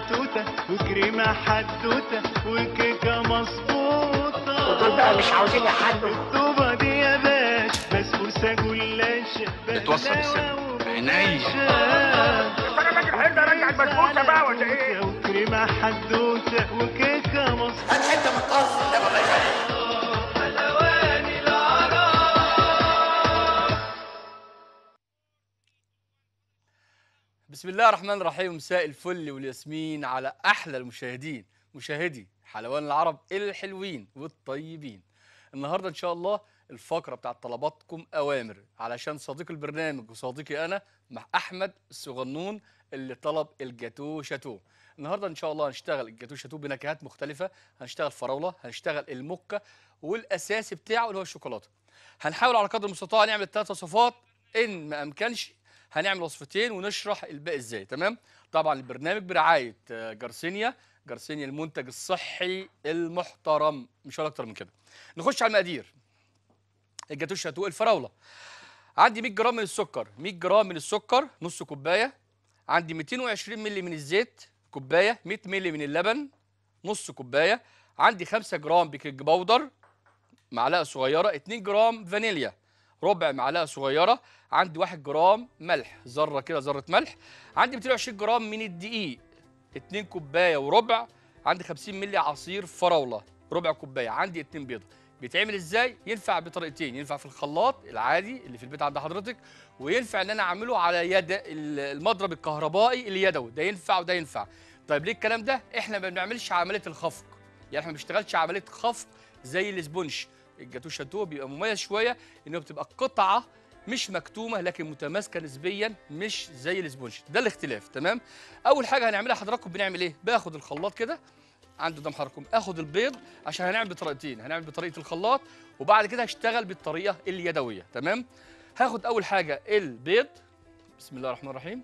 توتة وكريمة حدوتة وكيكة مظبوطة ودول بقى مش عاوزين يحلوا الطوبة دي يا باش بسبوسة جلاش بتوصل السم. عينيا. انا راجل حلو ارجع البسبوسه بقى ولا ايه؟ وكريمة حدوتة وكيكة مظبوطة انت متقصد ده والله يخليك بسم الله الرحمن الرحيم مساء الفل والياسمين على احلى المشاهدين مشاهدي حلوان العرب الحلوين والطيبين النهارده ان شاء الله الفقره بتاعت طلباتكم اوامر علشان صديق البرنامج وصديقي انا مع احمد الصغنون اللي طلب الجاتو شاتو النهارده ان شاء الله هنشتغل الجاتو شاتو بنكهات مختلفه هنشتغل فراوله هنشتغل الموكا والاساسي بتاعه اللي هو الشوكولاته هنحاول على قدر المستطاع نعمل الثلاث وصفات ان ما امكنش هنعمل وصفتين ونشرح الباقي ازاي تمام طبعا البرنامج برعايه آه، جارسينيا جارسينيا المنتج الصحي المحترم مش هقول اكتر من كده نخش على المقادير الجاتوه شاتو الفراوله عندي 100 جرام من السكر 100 جرام من السكر نص كوبايه عندي 220 مللي من الزيت كوبايه 100 مللي من اللبن نص كوبايه عندي 5 جرام بيكنج باودر معلقه صغيره 2 جرام فانيليا ربع معلقه صغيره عندي 1 جرام ملح ذره كده ذره ملح عندي 220 جرام من الدقيق 2 كوبايه وربع عندي 50 مللي عصير فراوله ربع كوبايه عندي 2 بيضه بيتعمل ازاي ينفع بطريقتين ينفع في الخلاط العادي اللي في البيت عند حضرتك وينفع ان انا اعمله على يد ال- المضرب الكهربائي اليدوي ده ينفع وده ينفع طيب ليه الكلام ده احنا ما بنعملش عمليه الخفق يعني احنا ما بنشتغلش عمليه خفق زي الاسبونج الجاتوه شاتوه بيبقى مميز شويه انه بتبقى قطعه مش مكتومه لكن متماسكه نسبيا مش زي الاسبونج ده الاختلاف تمام اول حاجه هنعملها حضراتكم بنعمل ايه باخد الخلاط كده عند قدام حضراتكم اخد البيض عشان هنعمل بطريقتين هنعمل بطريقه الخلاط وبعد كده هشتغل بالطريقه اليدويه تمام هاخد اول حاجه البيض بسم الله الرحمن الرحيم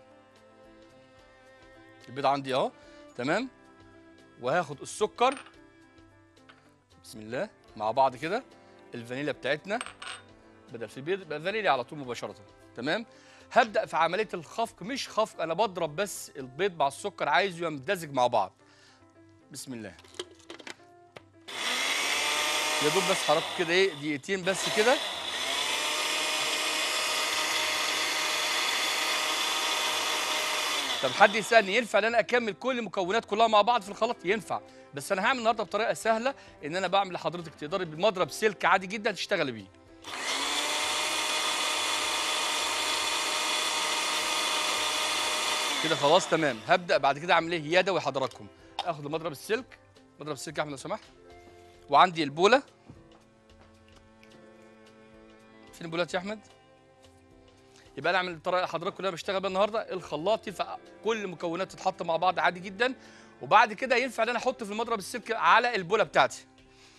البيض عندي اهو تمام وهاخد السكر بسم الله مع بعض كده الفانيليا بتاعتنا بدل في بيض يبقى فانيليا على طول مباشره تمام هبدا في عمليه الخفق مش خفق انا بضرب بس البيض مع السكر عايزه يمتزج مع بعض بسم الله يا دوب بس حركت كده ايه دقيقتين بس كده طب حد يسالني ينفع ان انا اكمل كل المكونات كلها مع بعض في الخلاط ينفع بس انا هعمل النهارده بطريقه سهله ان انا بعمل لحضرتك تقدري بمضرب سلك عادي جدا تشتغلي بيه كده خلاص تمام هبدا بعد كده اعمل ايه يدوي حضراتكم اخد مضرب السلك مضرب السلك يا احمد لو سمحت وعندي البوله فين البولات يا احمد يبقى انا اعمل الطريقه حضراتكم اللي انا بشتغل بيها النهارده الخلاط ينفع كل المكونات تتحط مع بعض عادي جدا وبعد كده ينفع ان انا احط في المضرب السلك على البوله بتاعتي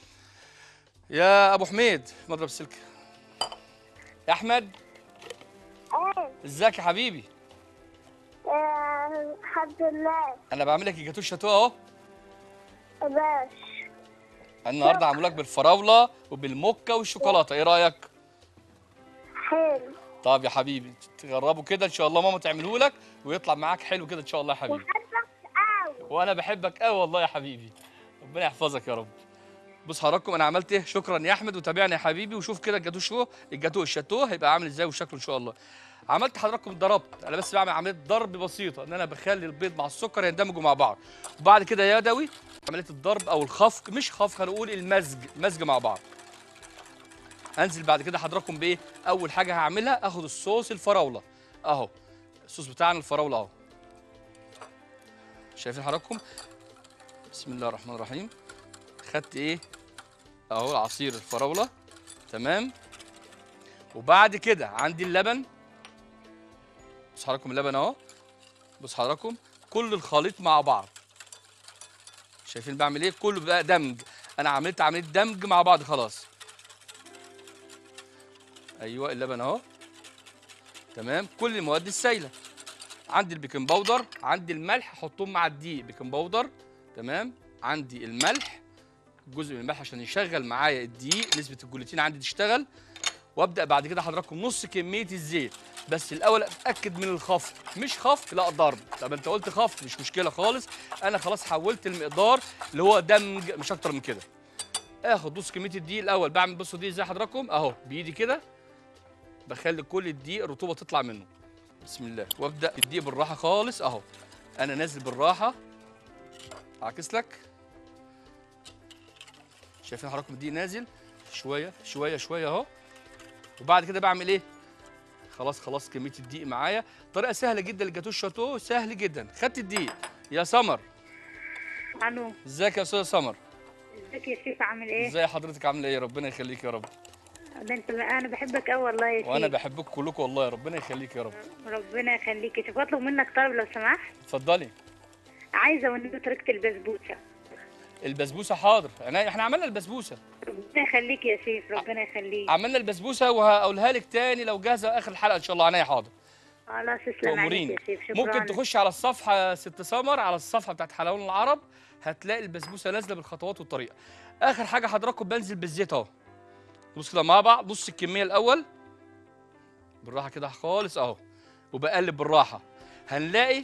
يا ابو حميد مضرب السلك يا احمد ايه ازيك يا حبيبي آه، الحمد لله انا بعمل لك الجاتوه شاتوه اهو باش النهارده عامله لك بالفراوله وبالموكا والشوكولاته ايه رايك حلو طب يا حبيبي تجربه كده ان شاء الله ماما تعمله لك ويطلع معاك حلو كده ان شاء الله يا حبيبي بحبك قوي وانا بحبك قوي والله يا حبيبي ربنا يحفظك يا رب بص حضراتكم انا عملت ايه شكرا يا احمد وتابعني يا حبيبي وشوف كده الجاتوه شو الجاتوه الشاتوه هيبقى عامل ازاي وشكله ان شاء الله عملت حضراتكم ضربت انا بس بعمل عمليه ضرب بسيطه ان انا بخلي البيض مع السكر يندمجوا مع بعض وبعد كده يدوي عمليه الضرب او الخفق مش خفق هنقول المزج مزج مع بعض هنزل بعد كده حضراتكم بايه اول حاجه هعملها اخد الصوص الفراوله اهو الصوص بتاعنا الفراوله اهو شايفين حضراتكم بسم الله الرحمن الرحيم خدت ايه اهو عصير الفراوله تمام وبعد كده عندي اللبن بص حضراتكم اللبن اهو بص حضراتكم كل الخليط مع بعض شايفين بعمل ايه كله بقى دمج انا عملت عمليه دمج مع بعض خلاص ايوه اللبن اهو تمام كل المواد السائله عندي البيكنج باودر عندي الملح احطهم مع الدقيق بيكنج باودر تمام عندي الملح جزء من الملح عشان يشغل معايا الدقيق نسبه الجلوتين عندي تشتغل وابدا بعد كده حضراتكم نص كميه الزيت بس الاول اتاكد من الخفق مش خفق لا ضرب طب انت قلت خفق مش مشكله خالص انا خلاص حولت المقدار اللي هو دمج مش اكتر من كده اخد نص كميه الدقيق الاول بعمل بصوا دي ازاي حضراتكم اهو بايدي كده بخلي كل الدقيق الرطوبه تطلع منه بسم الله وابدا الدقيق بالراحه خالص اهو انا نازل بالراحه اعكس لك شايفين حضراتكم الدقيق نازل شويه شويه شويه اهو وبعد كده بعمل ايه خلاص خلاص كميه الدقيق معايا طريقه سهله جدا للجاتوه الشاتو سهل جدا خدت الدقيق يا سمر الو ازيك يا استاذه سمر ازيك يا شيخ عامل ايه؟ ازي حضرتك عامله ايه ربنا يخليك يا رب ده انت انا بحبك قوي والله يا شيخ وانا بحبكم كلكم والله ربنا يخليك يا رب ربنا يخليك يا شيخ بطلب منك طلب لو سمحت اتفضلي عايزه والنبي طريقه البسبوسه البسبوسه حاضر انا احنا عملنا البسبوسه ربنا يخليك يا شيخ ربنا يخليك عملنا البسبوسه وهقولها لك تاني لو جاهزه اخر الحلقه ان شاء الله عينيا حاضر خلاص تسلم عليك تأمريني يا شيخ شكرا ممكن تخش على الصفحه يا ست سمر على الصفحه بتاعت حلوان العرب هتلاقي البسبوسه نازله بالخطوات والطريقه اخر حاجه حضراتكم بنزل بالزيت اهو بص كده مع بعض نص الكميه الاول بالراحه كده خالص اهو وبقلب بالراحه هنلاقي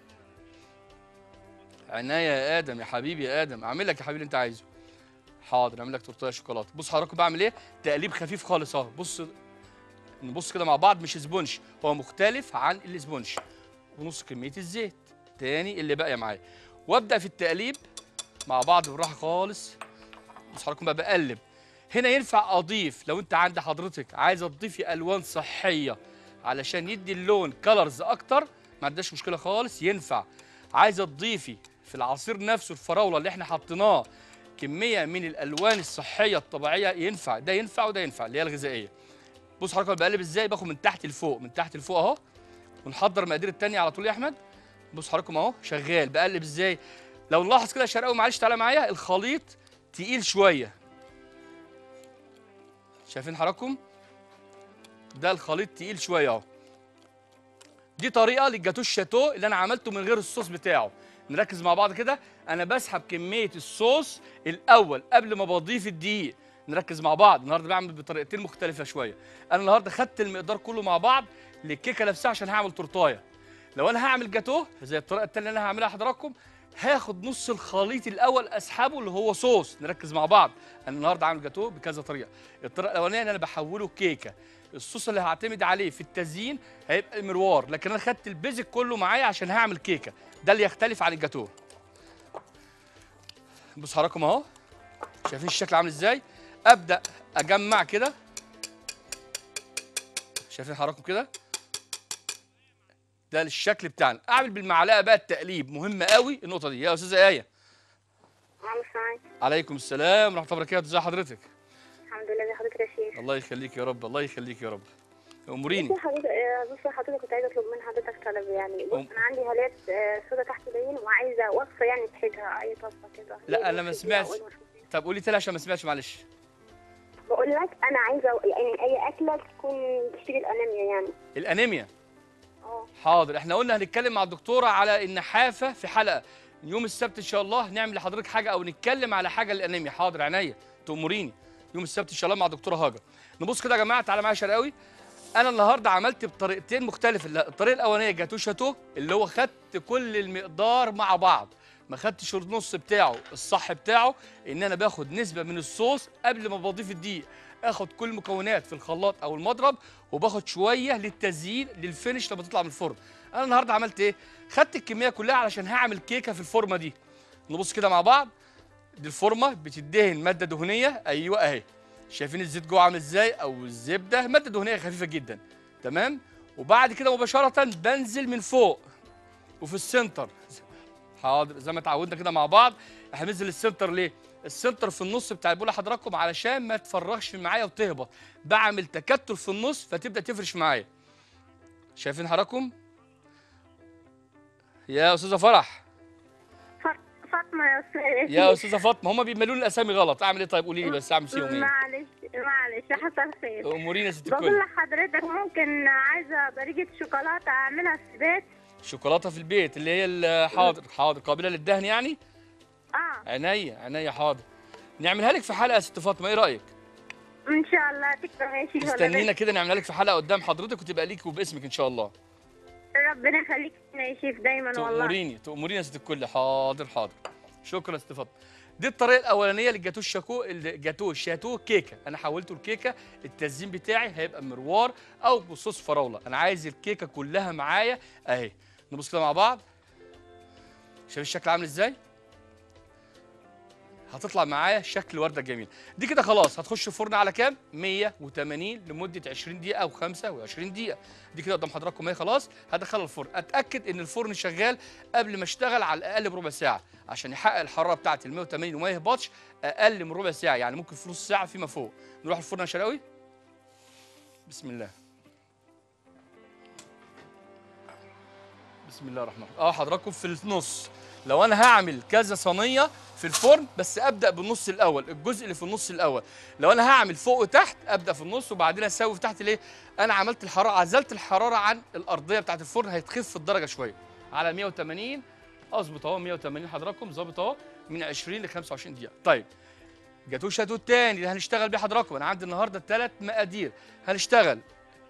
عناية يا ادم يا حبيبي يا ادم اعمل لك يا حبيبي اللي انت عايزه حاضر اعمل لك تورتيه شوكولاته بص حضراتكم بعمل ايه تقليب خفيف خالص اهو بص نبص كده مع بعض مش سبونج هو مختلف عن السبونج ونص كميه الزيت تاني اللي باقيه معايا وابدا في التقليب مع بعض بالراحه خالص بص حضراتكم بقى بقلب هنا ينفع اضيف لو انت عند حضرتك عايزه تضيفي الوان صحيه علشان يدي اللون كلرز اكتر ما عندهاش مشكله خالص ينفع عايزه تضيفي في العصير نفسه الفراوله اللي احنا حطيناه كميه من الالوان الصحيه الطبيعيه ينفع ده ينفع وده ينفع اللي هي الغذائيه بص حضرتك أنا بقلب ازاي باخد من تحت لفوق من تحت لفوق اهو ونحضر المقادير التانية على طول يا احمد بص حضراتكم اهو شغال بقلب ازاي لو نلاحظ كده يا شرقاوي معلش تعالى معايا الخليط تقيل شويه شايفين حضراتكم ده الخليط تقيل شويه اهو دي طريقه للجاتوه الشاتو اللي انا عملته من غير الصوص بتاعه نركز مع بعض كده انا بسحب كميه الصوص الاول قبل ما بضيف الدقيق نركز مع بعض النهارده بعمل بطريقتين مختلفه شويه انا النهارده خدت المقدار كله مع بعض للكيكه نفسها عشان هعمل تورتايه لو انا هعمل جاتوه زي الطريقه التانيه اللي انا هعملها لحضراتكم هاخد نص الخليط الاول اسحبه اللي هو صوص نركز مع بعض انا النهارده عامل جاتوه بكذا طريقه الطريقه الاولانيه ان انا بحوله كيكه الصوص اللي هعتمد عليه في التزيين هيبقى المروار لكن انا خدت البيزك كله معايا عشان هعمل كيكه ده اللي يختلف عن الجاتوه بص حضراتكم اهو شايفين الشكل عامل ازاي ابدا اجمع كده شايفين حضراتكم كده ده الشكل بتاعنا اعمل بالمعلقه بقى التقليب مهم قوي النقطه دي يا استاذه ايه معلش معاك عليكم السلام ورحمه الله وبركاته ازي حضرتك الحمد لله زي حضرتك يا شيخ الله يخليك يا رب الله يخليك يا رب اموريني بصي حضرتك آه، بصي حضرتك كنت عايزه اطلب من حضرتك طلب يعني بص أم. انا عندي هالات آه، سودا تحت العين وعايزه وصفه يعني تحيدها اي وصفه كده لا، أنا ما سمعتش. طب قولي تاني عشان ما سمعتش معلش بقول لك انا عايزه يعني اي اكله تكون تشتري الانيميا يعني الانيميا اه حاضر احنا قلنا هنتكلم مع الدكتوره على النحافه في حلقه يوم السبت ان شاء الله نعمل لحضرتك حاجه او نتكلم على حاجه للانيميا حاضر عينيا تأمريني يوم السبت ان شاء الله مع الدكتوره هاجر نبص كده يا جماعه تعالى معايا يا شرقاوي انا النهارده عملت بطريقتين مختلفه لا، الطريقه الاولانيه جاتو شاتو اللي هو خدت كل المقدار مع بعض ما خدتش النص بتاعه الصح بتاعه ان انا باخد نسبه من الصوص قبل ما بضيف الدقيق اخد كل المكونات في الخلاط او المضرب وباخد شويه للتزيين للفينش لما تطلع من الفرن انا النهارده عملت ايه خدت الكميه كلها علشان هعمل كيكه في الفورمه دي نبص كده مع بعض دي الفورمه بتدهن ماده دهنيه ايوه اهي شايفين الزيت جوه عامل ازاي او الزبده ماده دهنيه خفيفه جدا تمام وبعد كده مباشره بنزل من فوق وفي السنتر حاضر زي ما اتعودنا كده مع بعض احنا بننزل السنتر ليه السنتر في النص بتاع البوله حضراتكم علشان ما تفرغش معايا وتهبط بعمل تكتل في النص فتبدا تفرش معايا شايفين حضراتكم يا استاذه فرح ف- فاطمه يا استاذ يا استاذه فاطمه هم بيملوا لي الاسامي غلط اعمل ايه طيب قولي لي بس اعمل فيهم ايه معلش معلش حصل خير امورينا يا ست بقول الكل لحضرتك ممكن عايزه طريقه شوكولاته اعملها في البيت شوكولاته في البيت اللي هي ال- حاضر حاضر قابله للدهن يعني اه عينيا عينيا حاضر نعملها لك في حلقه يا ست فاطمه ايه رايك ان شاء الله تكبر يا شيخ استنينا كده نعملها لك في حلقه قدام حضرتك وتبقى ليك وباسمك ان شاء الله ربنا يخليك لنا يا شيخ دايما والله تأمريني تأمريني يا ست الكل حاضر حاضر شكرا يا ست فاطمه دي الطريقه الاولانيه للجاتوه الشاكو الجاتوه الشاتوه كيكه انا حولته لكيكه التزيين بتاعي هيبقى مروار او بصوص فراوله انا عايز الكيكه كلها معايا اهي نبص كده مع بعض شايف الشكل عامل ازاي هتطلع معايا شكل ورده جميل دي كده خلاص هتخش الفرن على كام 180 لمده 20 دقيقه او 25 دقيقه دي كده قدام حضراتكم اهي خلاص هدخلها الفرن اتاكد ان الفرن شغال قبل ما اشتغل على الاقل بربع ساعه عشان يحقق الحراره بتاعه ال 180 وما يهبطش اقل من ربع ساعه يعني ممكن في نص ساعه فيما فوق نروح الفرن يا شراوي بسم الله بسم الله الرحمن الرحيم اه حضراتكم في النص لو انا هعمل كذا صينيه في الفرن بس ابدا بالنص الاول الجزء اللي في النص الاول لو انا هعمل فوق وتحت ابدا في النص وبعدين اسوي في تحت ليه انا عملت الحراره عزلت الحراره عن الارضيه بتاعت الفرن هيتخف الدرجه شويه على 180 اظبط اهو 180 حضراتكم ظابط اهو من 20 ل 25 دقيقه طيب جاتوه شاتوه التاني اللي هنشتغل بيه حضراتكم انا عندي النهارده ثلاث مقادير هنشتغل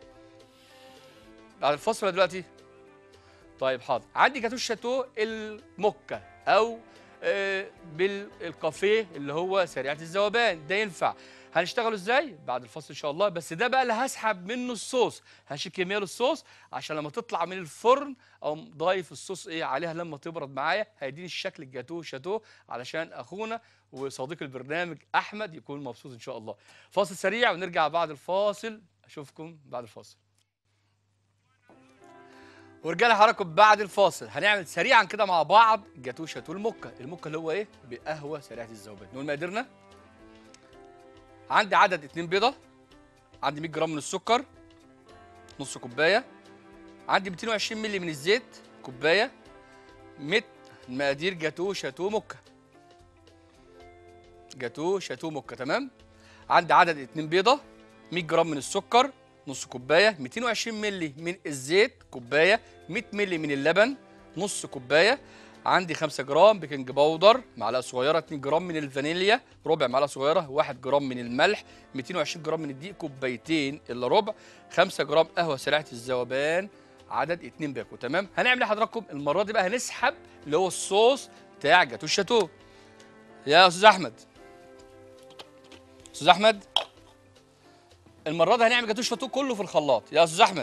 بعد الفصل ولا دلوقتي طيب حاضر عندي جاتوه الشاتوه المكه او آه، بالكافيه اللي هو سريعه الذوبان ده ينفع هنشتغله ازاي بعد الفصل ان شاء الله بس ده بقى اللي هسحب منه الصوص هشيل كميه للصوص عشان لما تطلع من الفرن او ضايف الصوص ايه عليها لما تبرد معايا هيديني الشكل الجاتوه شاتوه علشان اخونا وصديق البرنامج احمد يكون مبسوط ان شاء الله فاصل سريع ونرجع بعد الفاصل اشوفكم بعد الفاصل ورجعنا حضراتكم بعد الفاصل هنعمل سريعا كده مع بعض جاتوه شاتوه المكه المكه اللي هو ايه بقهوه سريعه الذوبان نقول مقاديرنا عندي عدد اتنين بيضه عندي 100 جرام من السكر نص كوبايه عندي 220 مللي من الزيت كوبايه 100 مقادير جاتوه شاتوه مكه جاتوه شاتوه مكه تمام عندي عدد اتنين بيضه 100 جرام من السكر نص كوبايه 220 مللي من الزيت كوبايه 100 مللي من اللبن نص كوبايه عندي 5 جرام بيكنج باودر معلقه صغيره 2 جرام من الفانيليا ربع معلقه صغيره 1 جرام من الملح 220 جرام من الدقيق كوبايتين الا ربع 5 جرام قهوه سريعه الذوبان عدد 2 باكو تمام هنعمل ايه حضراتكم المره دي بقى هنسحب اللي هو الصوص بتاع جاتو الشاتوه يا استاذ احمد استاذ احمد المره دي هنعمل جاتوه الشاتوه كله في الخلاط يا استاذ احمد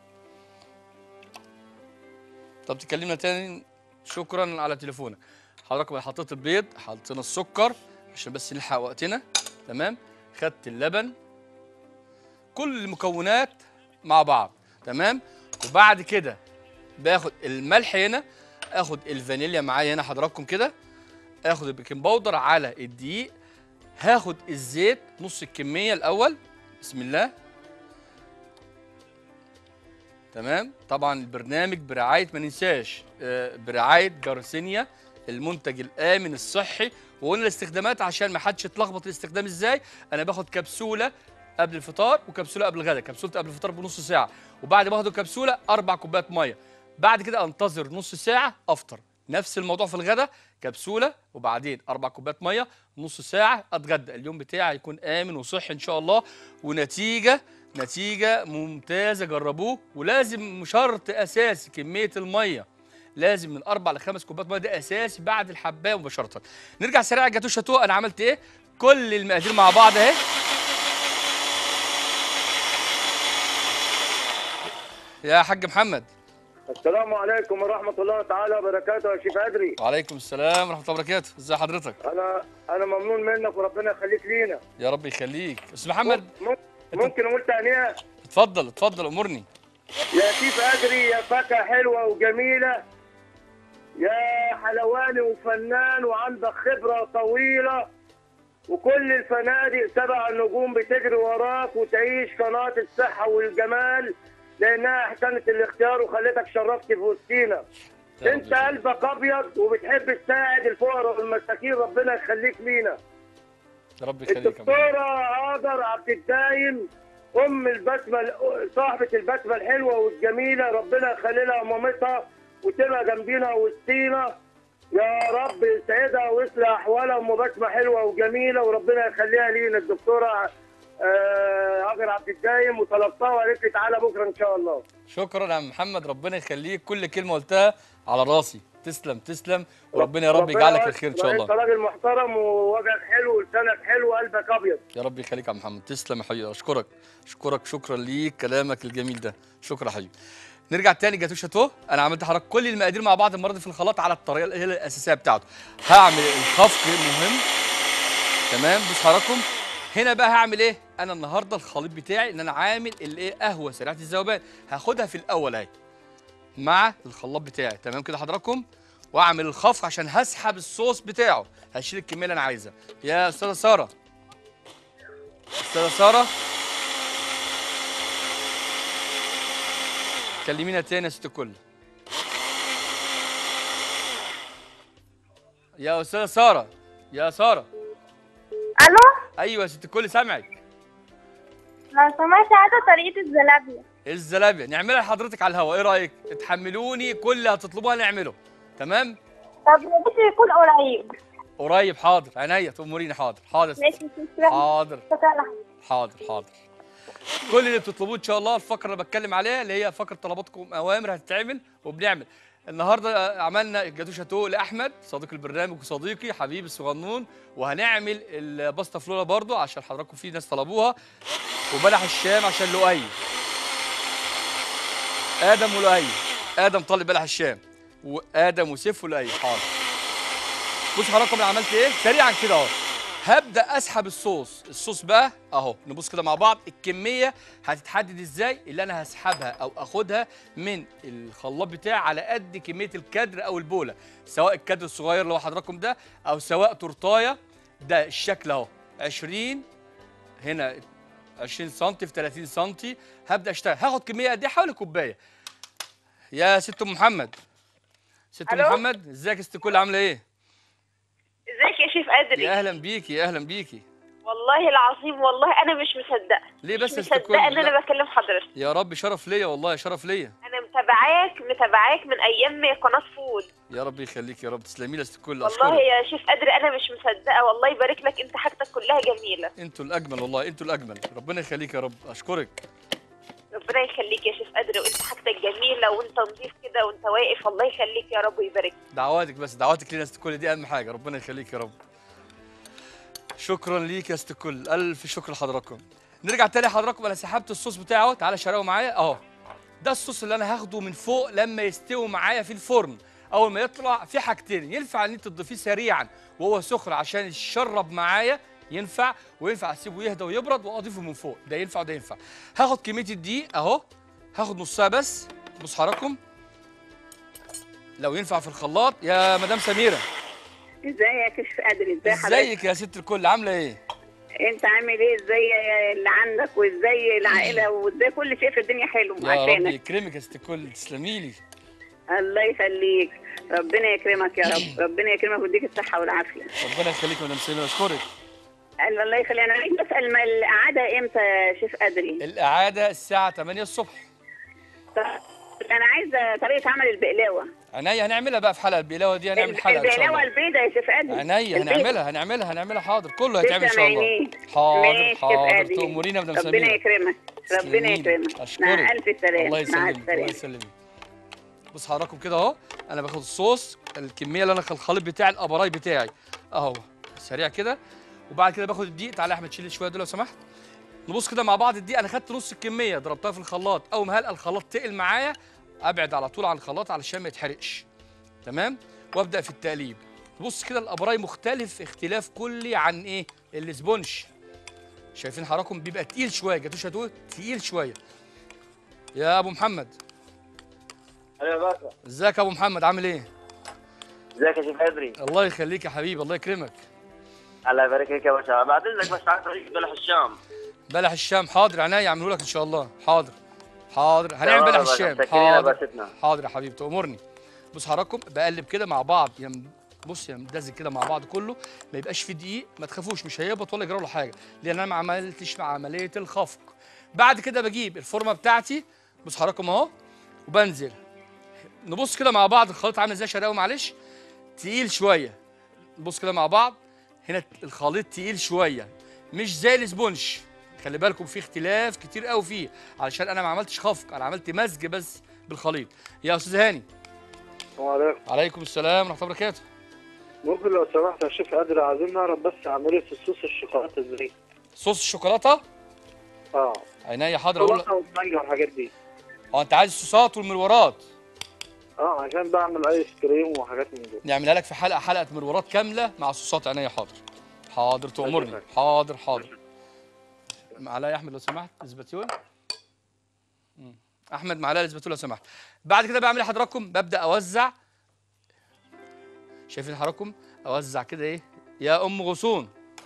طب تكلمنا تاني شكرا على تليفونك حضرتك بقى حطيت البيض حطينا السكر عشان بس نلحق وقتنا تمام خدت اللبن كل المكونات مع بعض تمام وبعد كده باخد الملح هنا اخد الفانيليا معايا هنا حضراتكم كده اخد البيكنج باودر على الدقيق هاخد الزيت نص الكميه الاول بسم الله تمام طبعا البرنامج برعايه ما ننساش آه، برعايه جارسينيا المنتج الامن الصحي وقلنا الاستخدامات عشان ما حدش يتلخبط الاستخدام ازاي انا باخد كبسوله قبل الفطار وكبسوله قبل الغداء كبسوله قبل الفطار بنص ساعه وبعد ما اخد الكبسوله اربع كوبايات ميه بعد كده انتظر نص ساعه افطر نفس الموضوع في الغداء كبسوله وبعدين اربع كوبايات ميه نص ساعه اتغدى اليوم بتاعي هيكون امن وصحي ان شاء الله ونتيجه نتيجه ممتازه جربوه ولازم شرط اساسي كميه الميه لازم من اربع لخمس كوبايات ميه ده اساسي بعد الحبايه مباشره نرجع سريع جاتو شاتوه انا عملت ايه كل المقادير مع بعض اهي يا حاج محمد السلام عليكم ورحمة الله تعالى وبركاته يا شيخ أدري وعليكم السلام ورحمه الله وبركاته ازي حضرتك أنا أنا ممنون منك وربنا يخليك لينا يا رب يخليك استاذ محمد مم- ممكن أقول تهنئة اتفضل اتفضل امرني يا شيف أدري يا فاكهة حلوة وجميلة يا حلواني وفنان وعندك خبرة طويلة وكل الفنادق سبع النجوم بتجري وراك وتعيش قناة الصحة والجمال لأنها أحسنت الاختيار وخلتك شرفت في وسطينا يا رب انت يخليك. قلبك ابيض وبتحب تساعد الفقراء والمساكين ربنا يخليك لينا يا رب يخليك يا محمد. الدكتوره هاجر عبد الدايم ام البسمه صاحبه البسمه الحلوه والجميله ربنا يخلي لها مامتها وتبقى جنبينا وسطينا يا رب يسعدها ويصلح احوالها ام بسمه حلوه وجميله وربنا يخليها لينا الدكتوره آه، هاجر عبد الدايم وطلبتها وقالت لي تعالى بكره ان شاء الله شكرا يا عم محمد ربنا يخليك كل كلمه قلتها على راسي تسلم تسلم وربنا يا رب ربنا يجعلك يوفقك. الخير ان شاء الله انت راجل محترم ووجهك حلو ولسانك حلو وقلبك ابيض يا رب يخليك يا عم محمد تسلم يا حبيبي اشكرك اشكرك شكرا ليك كلامك الجميل ده شكرا يا حبيبي نرجع تاني جاتو شاتو انا عملت حضرتك كل المقادير مع بعض المره دي في الخلاط على الطريقه اللي هي الاساسيه بتاعته هعمل الخفق مهم تمام بص حضراتكم هنا بقى هعمل ايه انا النهارده الخليط بتاعي ان انا عامل الايه قهوه سريعه الذوبان هاخدها في الاول اهي مع الخلاط بتاعي تمام كده حضراتكم واعمل الخفق عشان هسحب الصوص بتاعه هشيل الكميه اللي انا عايزها يا استاذه ساره استاذه ساره كلمينا تاني يا ست الكل يا استاذه ساره يا ساره الو ايوه يا ست الكل سامعك لو سمحت عايزه طريقه الزلابيه الزلابيه نعملها لحضرتك على الهواء ايه رايك اتحملوني كل اللي هتطلبوها نعمله تمام طب يا بنتي يكون قريب قريب حاضر عينيا تأمريني حاضر حاضر يا ست. ماشي تسلم حاضر شكرا حاضر حاضر كل اللي بتطلبوه ان شاء الله الفقره اللي بتكلم عليها اللي هي فقره طلباتكم اوامر هتتعمل وبنعمل النهارده عملنا الجاتو شاتو لاحمد صديق البرنامج وصديقي حبيبي الصغنون وهنعمل الباستا فلورا برضو عشان حضراتكم في ناس طلبوها وبلح الشام عشان لؤي ادم ولؤي ادم طالب بلح الشام وادم وسيف ولؤي حاضر بص حضراتكم انا عملت ايه سريعا كده اهو هبدا اسحب الصوص الصوص بقى اهو نبص كده مع بعض الكميه هتتحدد ازاي اللي انا هسحبها او اخدها من الخلاط بتاعي على قد كميه الكادر او البوله سواء الكادر الصغير اللي هو حضراتكم ده او سواء تورتايه ده الشكل اهو 20 هنا 20 سم في 30 سم هبدا اشتغل هاخد كميه قد ايه حوالي كوبايه يا ست أم محمد ست أم ألو؟ محمد ازيك يا ست الكل عامله ايه ازيك يا شيف قدري يا اهلا بيكي يا اهلا بيكي والله العظيم والله انا مش مصدقه ليه بس يا مش ست الكل مصدقه ان لا. انا بكلم حضرتك يا رب شرف ليا والله شرف ليا انا متابعاك متابعاك من ايام قناه فود يا رب يخليك يا رب تسلمي لي يا ست الكل والله اشكرك يا شيف قدري انا مش مصدقه والله يبارك لك انت حاجتك كلها جميله انتوا الاجمل والله انتوا الاجمل ربنا يخليك يا رب اشكرك ربنا يخليك يا شيف قدري وانت حاجتك جميله وانت نظيف كده وانت واقف الله يخليك يا رب ويبارك دعواتك بس دعواتك لينا يا ست الكل دي اهم حاجه ربنا يخليك يا رب شكرا ليك يا ست الكل الف شكر لحضراتكم نرجع تاني لحضراتكم انا سحبت الصوص بتاعه اهو تعالى شرايه معايا اهو ده الصوص اللي انا هاخده من فوق لما يستوي معايا في الفرن اول ما يطلع في حاجتين ينفع ان انت تضيفيه سريعا وهو سخن عشان يشرب معايا ينفع وينفع اسيبه يهدى ويبرد واضيفه من فوق ده ينفع وده ينفع هاخد كميه الدقيق اهو هاخد نصها بس بص حضراتكم لو ينفع في الخلاط يا مدام سميره ازيك يا شيف قادر ازاي حضرتك ازيك يا ست الكل عامله ايه انت عامل ايه ازاي اللي عندك وازاي العائله وازاي كل شيء في الدنيا حلو يا رب عشانك يكرمك يا ست الكل تسلمي لي الله يخليك ربنا يكرمك يا رب ربنا يكرمك ويديك الصحه والعافيه ربنا يخليك يا مدام سميره اشكرك قال الله يخليك انا عايز اسال ما القعده امتى يا شيف قدري الاعاده الساعه 8 الصبح طب انا عايزه طريقه عمل البقلاوه عينيا هنعملها بقى في حلقه البلاوه دي هنعمل حلقه ان شاء البقلاوه الله البيضاء يا شيف قدري عينيا البيضة. هنعملها هنعملها هنعملها حاضر كله هيتعمل ان شاء تسلم الله عينيك. حاضر ماشي يا حاضر قدري. تأمرينا يا مدام ربنا سميره يكرمك ربنا تسلميلي. يكرمك مع اشكرك الف سلامه الله مع يسلمك الله السلامه يسلمك بص حضراتكم كده اهو انا باخد الصوص الكميه اللي انا الخليط بتاعي الابراي بتاعي اهو سريع كده وبعد كده باخد الدقيق تعالى يا احمد شيل شويه دول لو سمحت نبص كده مع بعض الدقيق انا خدت نص الكميه ضربتها في الخلاط اول ما هلقى الخلاط تقل معايا ابعد على طول عن الخلاط علشان ما يتحرقش تمام وابدا في التقليب بص كده الابراي مختلف اختلاف كلي عن ايه الاسبونج شايفين حضراتكم بيبقى تقيل شويه جاتوه شاتوه تقيل شويه يا ابو محمد انا بقى ازيك يا ابو محمد عامل ايه ازيك يا شيف قدري الله يخليك يا حبيبي الله يكرمك الله يبارك فيك يا باشا بعد اذنك بس عايز طريقه بلح الشام بلح الشام حاضر عينيا اعمله لك ان شاء الله حاضر حاضر هنعمل بلح الشام حاضر حاضر حاضر يا حبيبي تأمرني بص حضراتكم بقلب كده مع بعض يم بص يا مدزج كده مع بعض كله ما يبقاش في دقيق ما تخافوش مش هيهبط ولا يجرى له حاجه لان انا ما عملتش مع عمليه الخفق بعد كده بجيب الفورمه بتاعتي بص حضراتكم اهو وبنزل نبص كده مع بعض الخليط عامل ازاي شراوي معلش تقيل شويه نبص كده مع بعض هنا الخليط تقيل شويه مش زي الاسبونج خلي بالكم في اختلاف كتير قوي فيه علشان انا ما عملتش خفق انا عملت مزج بس بالخليط يا استاذ هاني وعليكم عليكم السلام ورحمه الله وبركاته ممكن لو سمحت يا شيف قادر عايزين نعرف بس عمليه الصوص الشوكولاته ازاي صوص الشوكولاته اه عينيا حاضر اقول لك شوكولاته والمانجا والحاجات دي اه انت عايز الصوصات والمرورات اه عشان بعمل ايس كريم وحاجات من دي نعملها لك في حلقه حلقه مرورات كامله مع صوصات عينيا حاضر حاضر تأمرني حاضر. حاضر حاضر معلقه يا احمد لو سمحت اسباتيول مم. احمد معلقه اسباتيول لو سمحت بعد كده بعمل ايه حضراتكم ببدا اوزع شايفين حضراتكم اوزع كده ايه يا ام غصون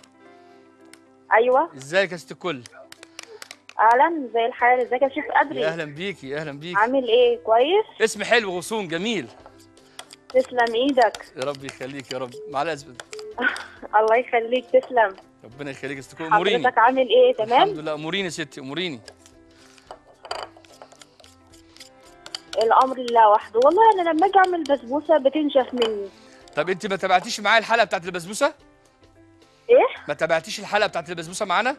ايوه ازيك يا ست الكل اهلا زي الحال ازيك يا شيف يا ادري اهلا بيكي يا اهلا بيكي عامل ايه كويس اسم حلو غصون جميل تسلم ايدك يا رب يخليك يا رب معلقه اسباتيول الله يخليك تسلم ربنا يخليك يا ست الكل اموريني حضرتك عامل ايه الحمد تمام لله اموريني يا ستي اموريني الامر لله وحده والله انا لما اجي اعمل بسبوسه بتنشف مني طب انت ما تابعتيش معايا الحلقه بتاعت البسبوسه ايه ما تابعتيش الحلقه بتاعت البسبوسه معانا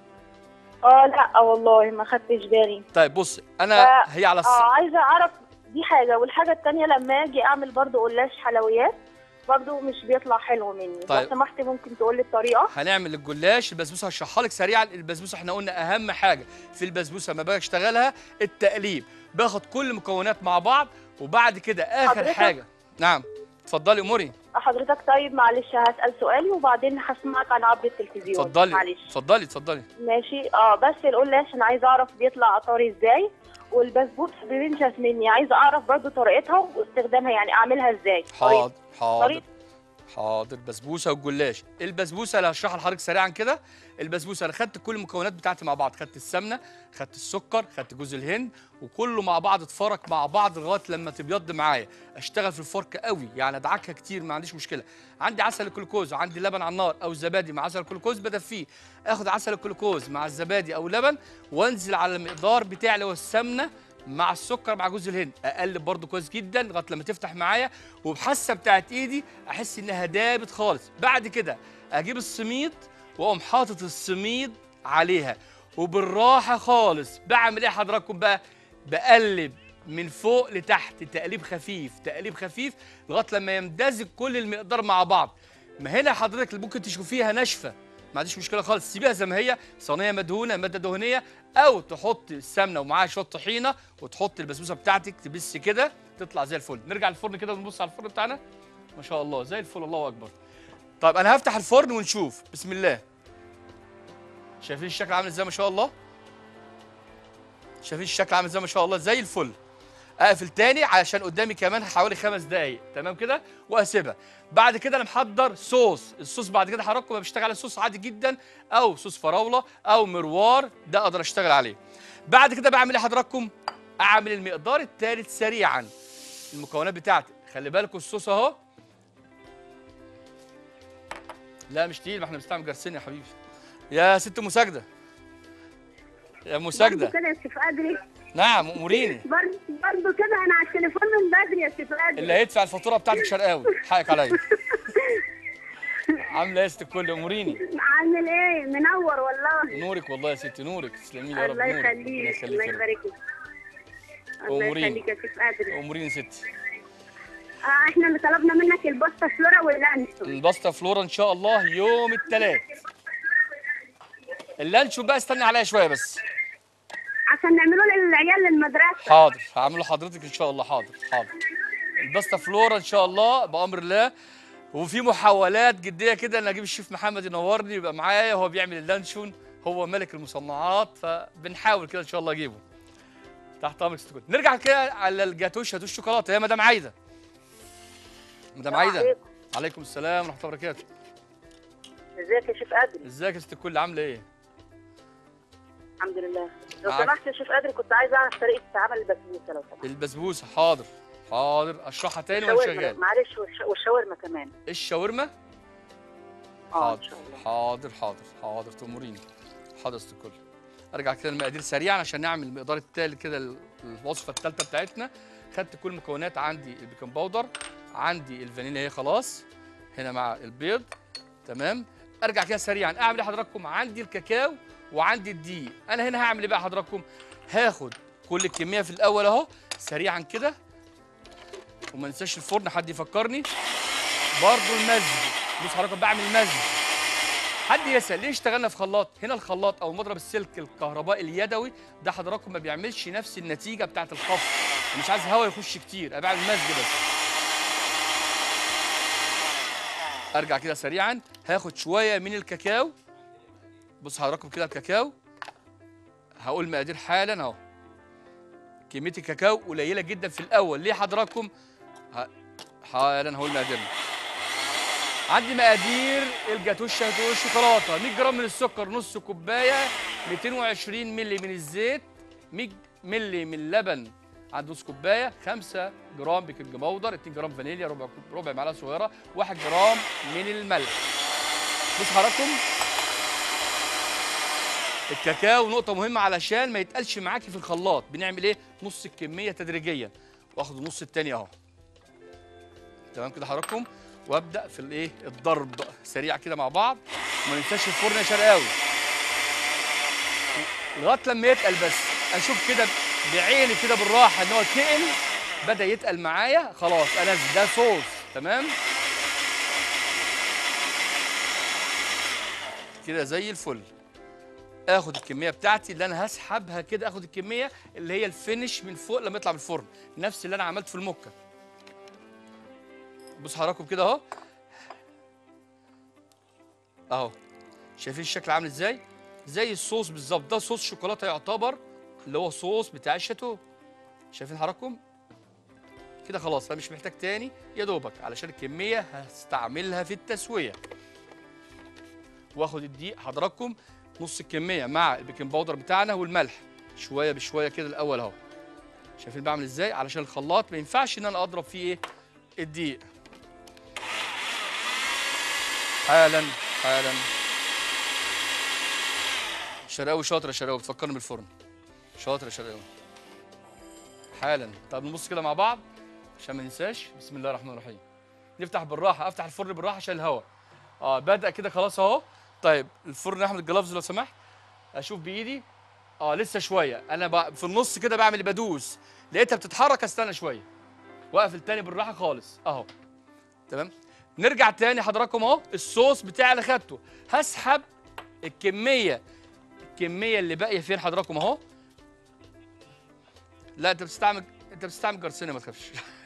اه لا والله ما خدتش بالي طيب بص انا ف- هي على الص... اه عايزه اعرف دي حاجه والحاجه التانية لما اجي اعمل برضو قلاش حلويات برضو مش بيطلع حلو مني طيب. لو سمحت ممكن تقول لي الطريقه هنعمل الجلاش البسبوسه هشرحها لك سريعا البسبوسه احنا قلنا اهم حاجه في البسبوسه لما باجي اشتغلها التقليب باخد كل المكونات مع بعض وبعد كده اخر حضرتك؟ حاجه نعم اتفضلي اموري حضرتك طيب معلش هسال سؤالي وبعدين هسمعك عن عبر التلفزيون اتفضلي معلش اتفضلي اتفضلي ماشي اه بس القلاش انا عايزه اعرف بيطلع طري ازاي والبسبوسه بينشف مني عايزه اعرف برضو طريقتها واستخدامها يعني اعملها ازاي حاضر حاضر طريق- حاضر بسبوسه والجلاش البسبوسه اللي هشرحها لحضرتك سريعا كده البسبوسه انا خدت كل المكونات بتاعتي مع بعض خدت السمنه خدت السكر خدت جوز الهند وكله مع بعض اتفرك مع بعض لغايه لما تبيض معايا اشتغل في الفرك قوي يعني ادعكها كتير ما عنديش مشكله عندي عسل الجلوكوز عندي لبن على النار او زبادي مع عسل الجلوكوز بدفيه اخد عسل الجلوكوز مع الزبادي او لبن وانزل على المقدار بتاعي اللي هو السمنه مع السكر مع جوز الهند اقلب برده كويس جدا لغايه لما تفتح معايا وبحاسه بتاعت ايدي احس انها دابت خالص بعد كده اجيب السميد واقوم حاطط السميد عليها وبالراحه خالص بعمل ايه حضراتكم بقى بقلب من فوق لتحت تقليب خفيف تقليب خفيف لغايه لما يمتزج كل المقدار مع بعض ما هنا حضرتك اللي ممكن تشوفيها ناشفه ما عنديش مشكله خالص سيبيها زي ما هي صينيه مدهونه ماده دهنيه او تحط السمنه ومعاها شويه طحينه وتحط البسبوسه بتاعتك تبس كده تطلع زي الفل نرجع للفرن كده ونبص على الفرن بتاعنا ما شاء الله زي الفل الله اكبر طيب انا هفتح الفرن ونشوف بسم الله شايفين الشكل عامل ازاي ما شاء الله شايفين الشكل عامل ازاي ما شاء الله زي الفل اقفل تاني علشان قدامي كمان حوالي خمس دقايق تمام كده واسيبها بعد كده انا محضر صوص الصوص بعد كده حضراتكم بشتغل على صوص عادي جدا او صوص فراوله او مروار ده اقدر اشتغل عليه بعد كده بعمل ايه حضراتكم اعمل المقدار الثالث سريعا المكونات بتاعتي خلي بالكم الصوص اهو لا مش تقيل ما احنا بنستعمل جرسين يا حبيبي يا ست مساجده يا مساجده كده يا شيف ادري نعم اموريني برضه برضه كده انا على التليفون من بدري يا شيف ادري اللي هيدفع الفاتوره بتاعتك شرقاوي حقك عليا عامله ايه يا ست الكل اموريني عامل ايه منور والله نورك والله يا ستي نورك تسلمي لي يا رب الله نورك ربنا يخليك الله يخليك يا رب. يبارك لك الله أموريني. يخليك يا شيف ادري اموريني يا ستي آه احنا اللي طلبنا منك الباستا فلورا واللانشون الباستا فلورا ان شاء الله يوم الثلاث اللانشون بقى استني عليا شويه بس عشان نعمله للعيال للمدرسه حاضر هعمله لحضرتك ان شاء الله حاضر حاضر الباستا فلورا ان شاء الله بامر الله وفي محاولات جديه كده ان اجيب الشيف محمد ينورني يبقى معايا وهو بيعمل اللانشون هو ملك المصنعات فبنحاول كده ان شاء الله اجيبه تحت امرك ست الكل. نرجع كده على الجاتوه شاتوه الشوكولاته يا مدام عايده مدام عايده عليكم السلام ورحمه الله وبركاته ازيك يا شيف ادري ازيك يا ست الكل عامله ايه الحمد لله لو معاك. سمحت يا شيف ادري كنت عايزه اعرف طريقه عمل البسبوسه لو سمحت البسبوسه حاضر حاضر اشرحها تاني وانا الشاورما شغال معلش والش- والشاورما كمان الشاورما اه ان حاضر شاء الله حاضر حاضر حاضر تأمريني حاضر ست الكل ارجع كده المقادير سريعا عشان نعمل المقدار التالي كده ال- الوصفه الثالثه بتاعتنا خدت كل المكونات عندي البيكنج باودر عندي الفانيليا هي خلاص هنا مع البيض تمام ارجع كده سريعا اعمل ايه حضراتكم عندي الكاكاو وعندي الدقيق انا هنا هعمل ايه بقى حضراتكم هاخد كل الكميه في الاول اهو سريعا كده وما ننساش الفرن حد يفكرني برضو المزج بص حضراتكم بعمل مزج حد يسال ليه اشتغلنا في خلاط هنا الخلاط او مضرب السلك الكهربائي اليدوي ده حضراتكم ما بيعملش نفس النتيجه بتاعه الخفق مش عايز هواء يخش كتير انا بعمل مزج بس ارجع كده سريعا هاخد شويه من الكاكاو بص حضراتكم كده الكاكاو هقول مقادير حالا اهو كميه الكاكاو قليله جدا في الاول ليه حضراتكم ه- حالا هقول مقاديرنا عندي مقادير الجاتوه الشاتوه الشوكولاته 100 جرام من السكر نص كوبايه 220 مللي من الزيت 100 مللي من اللبن عند نص كوبايه 5 جرام بيكنج باودر 2 جرام فانيليا ربع كوب- ربع معلقه صغيره 1 جرام من الملح بص حضراتكم الكاكاو نقطة مهمة علشان ما يتقلش معاكي في الخلاط بنعمل ايه؟ نص الكمية تدريجيا واخد النص التاني اهو تمام كده حضراتكم وابدا في الايه الضرب سريع كده مع بعض وما ننساش الفرن يا شرقاوي لغايه لما يتقل بس اشوف كده بعيني كده بالراحه ان هو تقل بدا يتقل معايا خلاص انزل ده صوص تمام كده زي الفل اخد الكميه بتاعتي اللي انا هسحبها كده اخد الكميه اللي هي الفينش من فوق لما يطلع من الفرن نفس اللي انا عملت في المكه بص حضراتكم كده اهو اهو شايفين الشكل عامل ازاي زي الصوص بالظبط ده صوص شوكولاته يعتبر اللي هو صوص بتاع الشاتو شايفين حضراتكم كده خلاص انا مش محتاج تاني يا دوبك علشان الكميه هستعملها في التسويه واخد الدقيق حضراتكم نص الكميه مع البيكنج باودر بتاعنا والملح شويه بشويه كده الاول اهو شايفين بعمل ازاي علشان الخلاط ما ينفعش ان انا اضرب فيه ايه الدقيق حالا حالا شراوي شاطر يا شراوي بتفكرني بالفرن شاطر يا شراوي حالا طب نبص كده مع بعض عشان ما ننساش بسم الله الرحمن الرحيم نفتح بالراحه افتح الفرن بالراحه عشان الهواء اه بدا كده خلاص اهو طيب الفرن احمد الجلافز لو سمحت اشوف بايدي اه لسه شويه انا ب... في النص كده بعمل اللي بدوس لقيتها بتتحرك استنى شويه واقفل تاني بالراحه خالص اهو تمام نرجع تاني حضراتكم اهو الصوص بتاعي اللي خدته هسحب الكميه الكميه اللي باقيه فين حضراتكم اهو لا انت بتستعمل انت بتستعمل جرسينيا ما تخافش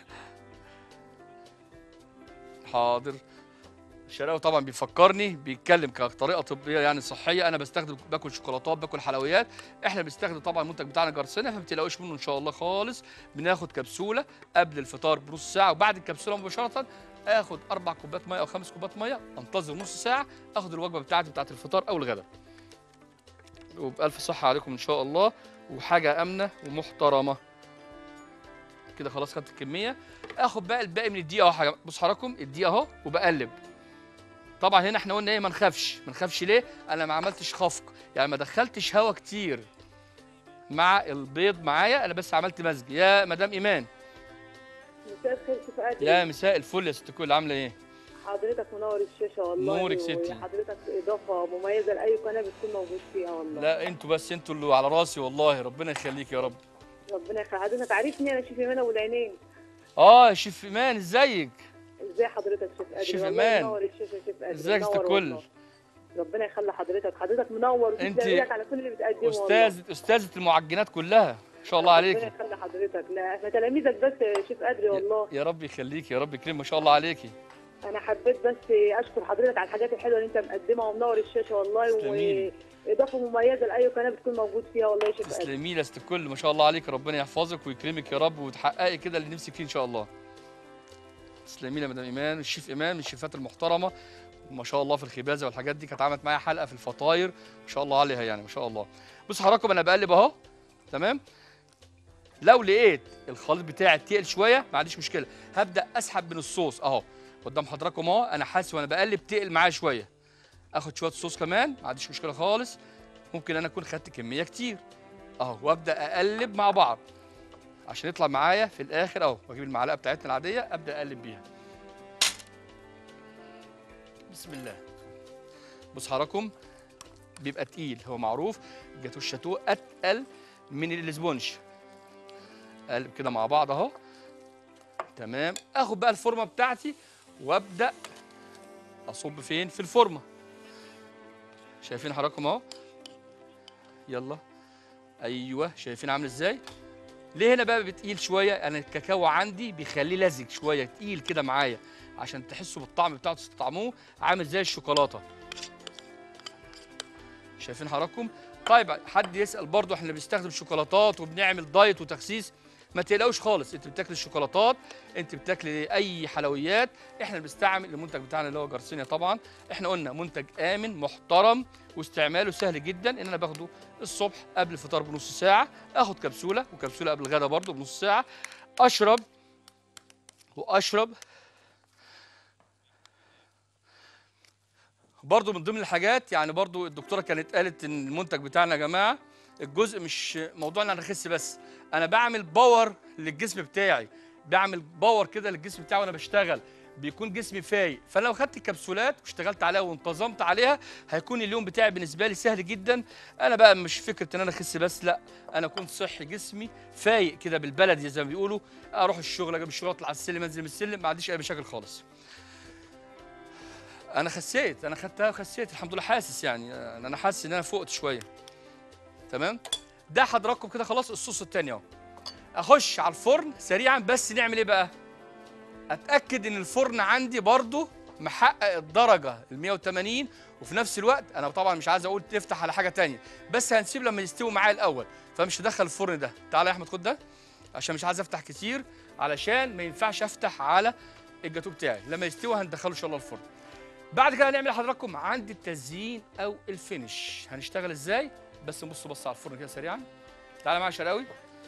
حاضر الشراوي طبعا بيفكرني بيتكلم كطريقه طبيه يعني صحيه انا بستخدم باكل شوكولاتات باكل حلويات احنا بنستخدم طبعا المنتج بتاعنا جارسينا فما تقلقوش منه ان شاء الله خالص بناخد كبسوله قبل الفطار بنص ساعه وبعد الكبسوله مباشره اخد اربع كوبايات ميه او خمس كوبايات ميه انتظر نص ساعه اخد الوجبه بتاعتي بتاعت الفطار او الغداء وبالف صحه عليكم ان شاء الله وحاجه امنه ومحترمه كده خلاص خدت الكميه اخد بقى الباقي من الدقيقه اهو حاجه بص حضراتكم الدقيقه اهو وبقلب طبعا هنا احنا قلنا ايه ما نخافش ما نخافش ليه انا ما عملتش خفق يعني ما دخلتش هوا كتير مع البيض معايا انا بس عملت مزج يا مدام ايمان مساء الخير كيف قادر يا مساء الفل يا ست الكل عامله ايه حضرتك منور الشاشه والله نورك ستي. وحضرتك اضافه مميزه لاي قناه بتكون موجود فيها والله لا انتوا بس انتوا اللي على راسي والله ربنا يخليك يا رب ربنا يخلي حضرتك عارفني انا شيف ايمان ابو العينين اه يا شيف ايمان ازيك ازاي حضرتك شيف قادر شيف والله إيمان. منور الشاشه شيف قادر ازيك يا ست منور الكل والله. ربنا يخلي حضرتك حضرتك منور وتسلم انت ايدك على كل اللي بتقدمه استاذ استاذه المعجنات كلها ان شاء الله ربنا عليكي يخلي حضرتك لا احنا تلاميذك بس يا شيف قادر والله يا رب يخليك يا رب يكرم ما شاء الله عليكي انا حبيت بس اشكر حضرتك على الحاجات الحلوه اللي انت مقدمها ومنور الشاشه والله تسلميلي. واضافه مميزه لاي قناه بتكون موجود فيها والله يا شيف قادر تسلمي لي يا ست الكل ما شاء الله عليك ربنا يحفظك ويكرمك يا رب وتحققي كده اللي نفسك فيه ان شاء الله تسلمي لي يا مدام ايمان الشيف ايمان من الشيفات المحترمه ما شاء الله في الخبازه والحاجات دي كانت عملت معايا حلقه في الفطاير ما شاء الله عليها يعني ما شاء الله بص حضراتكم انا بقلب اهو تمام لو لقيت الخليط بتاعي تقل شويه ما عنديش مشكله هبدا اسحب من الصوص اهو قدام حضراتكم اهو انا حاسس وانا بقلب تقل معايا شويه اخد شويه صوص كمان ما عنديش مشكله خالص ممكن انا اكون خدت كميه كتير اهو وابدا اقلب مع بعض عشان يطلع معايا في الاخر اهو واجيب المعلقه بتاعتنا العاديه ابدا اقلب بيها بسم الله بص حضراتكم بيبقى تقيل هو معروف جاتو الشاتو اتقل من الاسبونج قلب كده مع بعض اهو تمام اخد بقى الفورمه بتاعتي وابدا اصب فين في الفورمه شايفين حضراتكم اهو يلا ايوه شايفين عامل ازاي ليه هنا بقى بتقيل شويه انا الكاكاو عندي بيخليه لزج شويه تقيل كده معايا عشان تحسوا بالطعم بتاعه تستطعموه عامل زي الشوكولاته شايفين حضراتكم طيب حد يسال برضو احنا بنستخدم شوكولاتات وبنعمل دايت وتخسيس ما تقلقوش خالص انت بتاكل الشوكولاتات انت بتاكل اي حلويات احنا بنستعمل المنتج بتاعنا اللي هو جارسينيا طبعا احنا قلنا منتج امن محترم واستعماله سهل جدا ان انا باخده الصبح قبل الفطار بنص ساعه اخد كبسوله وكبسوله قبل الغداء برضو بنص ساعه اشرب واشرب برضو من ضمن الحاجات يعني برضو الدكتوره كانت قالت ان المنتج بتاعنا يا جماعه الجزء مش موضوع ان انا اخس بس انا بعمل باور للجسم بتاعي بعمل باور كده للجسم بتاعي وانا بشتغل بيكون جسمي فايق فانا لو خدت الكبسولات واشتغلت عليها وانتظمت عليها هيكون اليوم بتاعي بالنسبه لي سهل جدا انا بقى مش فكره ان انا اخس بس لا انا اكون صحي جسمي فايق كده بالبلدي زي ما بيقولوا اروح الشغل اجيب الشغل اطلع على السلم انزل من السلم ما عنديش اي مشاكل خالص انا خسيت انا خدتها وخسيت الحمد لله حاسس يعني انا أنا حاسس ان انا فقت شويه تمام ده حضراتكم كده خلاص الصوص التاني اهو اخش على الفرن سريعا بس نعمل ايه بقى اتاكد ان الفرن عندي برضو محقق الدرجه ال 180 وفي نفس الوقت انا طبعا مش عايز اقول تفتح على حاجه تانية بس هنسيب لما يستوي معايا الاول فمش هدخل الفرن ده تعالى يا احمد خد ده عشان مش عايز افتح كتير علشان ما ينفعش افتح على الجاتو بتاعي لما يستوي هندخله ان شاء الله الفرن بعد كده هنعمل لحضراتكم عند التزيين او الفينش هنشتغل ازاي بس نبص بص على الفرن كده سريعا تعالى معايا يا شرقاوي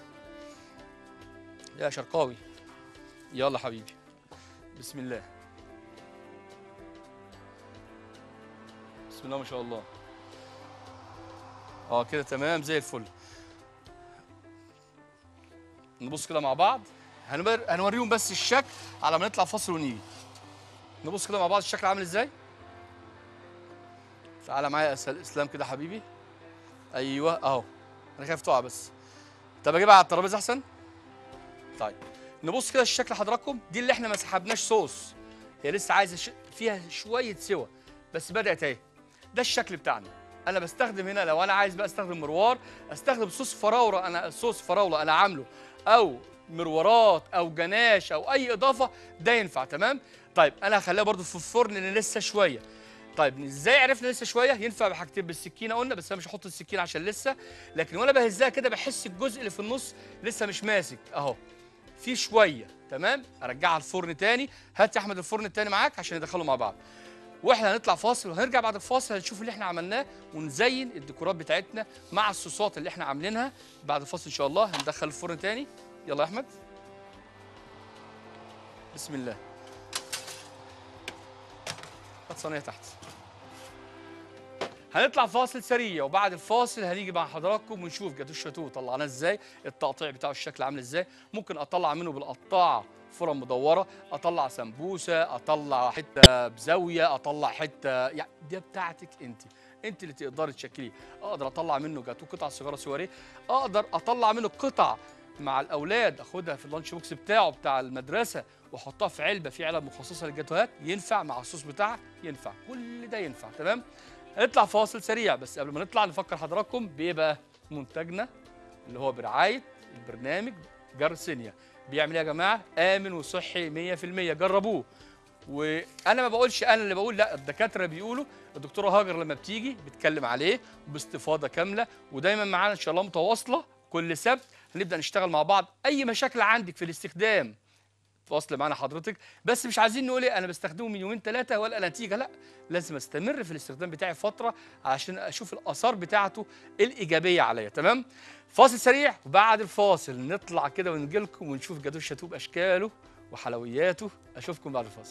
يا شرقاوي يلا حبيبي بسم الله بسم الله ما شاء الله اه كده تمام زي الفل نبص كده مع بعض هنبر... هنوريهم بس الشكل على ما نطلع فاصل ونيجي نبص كده مع بعض الشكل عامل ازاي تعالى معايا يا أسل- اسلام كده حبيبي ايوه اهو انا خايف تقع بس طب اجيبها على الترابيزه احسن طيب نبص كده الشكل حضراتكم دي اللي احنا ما سحبناش صوص هي لسه عايزه ش... فيها شويه سوا بس بدات اهي ده الشكل بتاعنا انا بستخدم هنا لو انا عايز بقى استخدم مروار استخدم صوص فراوله انا صوص فراوله انا عامله او مرورات او جناش او اي اضافه ده ينفع تمام طيب انا هخليها برضو في الفرن لان لسه شويه طيب ازاي عرفنا لسه شويه ينفع بحاجتين بالسكينه قلنا بس انا مش هحط السكينه عشان لسه لكن وانا بهزها كده بحس الجزء اللي في النص لسه مش ماسك اهو في شويه تمام ارجعها الفرن تاني هات يا احمد الفرن التاني معاك عشان ندخله مع بعض واحنا هنطلع فاصل وهنرجع بعد الفاصل هنشوف اللي احنا عملناه ونزين الديكورات بتاعتنا مع الصوصات اللي احنا عاملينها بعد الفاصل ان شاء الله هندخل الفرن تاني يلا يا احمد بسم الله هات صينيه تحت هنطلع فاصل سريع وبعد الفاصل هنيجي مع حضراتكم ونشوف جاتو الشاتو طلعناه ازاي التقطيع بتاعه الشكل عامل ازاي ممكن اطلع منه بالقطاعه فرم مدوره اطلع سمبوسه اطلع حته بزاويه اطلع حته يعني دي بتاعتك انت انت اللي تقدري تشكليه اقدر اطلع منه جاتو قطع صغيره سواريه اقدر اطلع منه قطع مع الاولاد اخدها في اللانش بوكس بتاعه بتاع المدرسه واحطها في علبه في علب مخصصه للجاتوهات ينفع مع الصوص بتاعها ينفع كل ده ينفع تمام هنطلع فاصل سريع بس قبل ما نطلع نفكر حضراتكم بايه بقى منتجنا اللي هو برعايه البرنامج جارسينيا بيعمل ايه يا جماعه امن وصحي 100% جربوه وانا ما بقولش انا اللي بقول لا الدكاتره بيقولوا الدكتوره هاجر لما بتيجي بتكلم عليه باستفاضه كامله ودايما معانا ان شاء الله متواصله كل سبت هنبدا نشتغل مع بعض اي مشاكل عندك في الاستخدام تواصل معانا حضرتك بس مش عايزين نقول ايه انا بستخدمه من يومين ثلاثه ولا نتيجه لا لازم استمر في الاستخدام بتاعي فتره عشان اشوف الاثار بتاعته الايجابيه عليا تمام فاصل سريع وبعد الفاصل نطلع كده ونجي لكم ونشوف جاتوه الشاتو باشكاله وحلوياته اشوفكم بعد الفاصل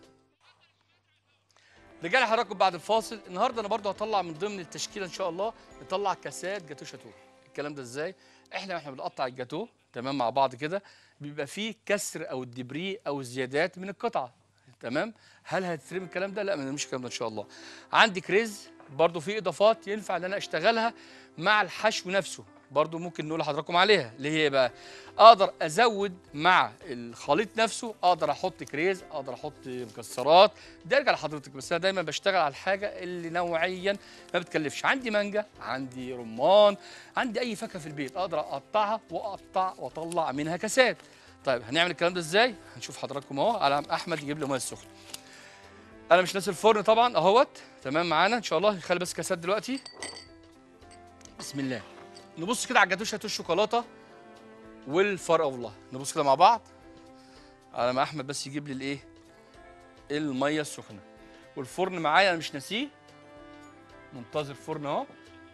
رجعنا حضراتكم بعد الفاصل النهارده انا برضو هطلع من ضمن التشكيله ان شاء الله نطلع كاسات جاتوه شاتو الكلام ده ازاي احنا واحنا بنقطع الجاتوه تمام مع بعض كده بيبقى فيه كسر او الدبري او زيادات من القطعه تمام هل هتترمي الكلام ده لا ما نرميش الكلام ده ان شاء الله عندي كريز برضو في اضافات ينفع ان انا اشتغلها مع الحشو نفسه برضو ممكن نقول لحضراتكم عليها اللي هي إيه بقى اقدر ازود مع الخليط نفسه اقدر احط كريز اقدر احط مكسرات ده ارجع لحضرتك بس انا دايما بشتغل على الحاجه اللي نوعيا ما بتكلفش عندي مانجا عندي رمان عندي اي فاكهه في البيت اقدر اقطعها واقطع واطلع منها كاسات طيب هنعمل الكلام ده ازاي هنشوف حضراتكم اهو على احمد يجيب لي ميه سخنه انا مش ناسي الفرن طبعا اهوت تمام معانا ان شاء الله نخلي بس كاسات دلوقتي بسم الله نبص كده على الجاتوشه الشوكولاته والفراوله نبص كده مع بعض على ما احمد بس يجيب لي الايه الميه السخنه والفرن معايا انا مش ناسيه منتظر فرن اهو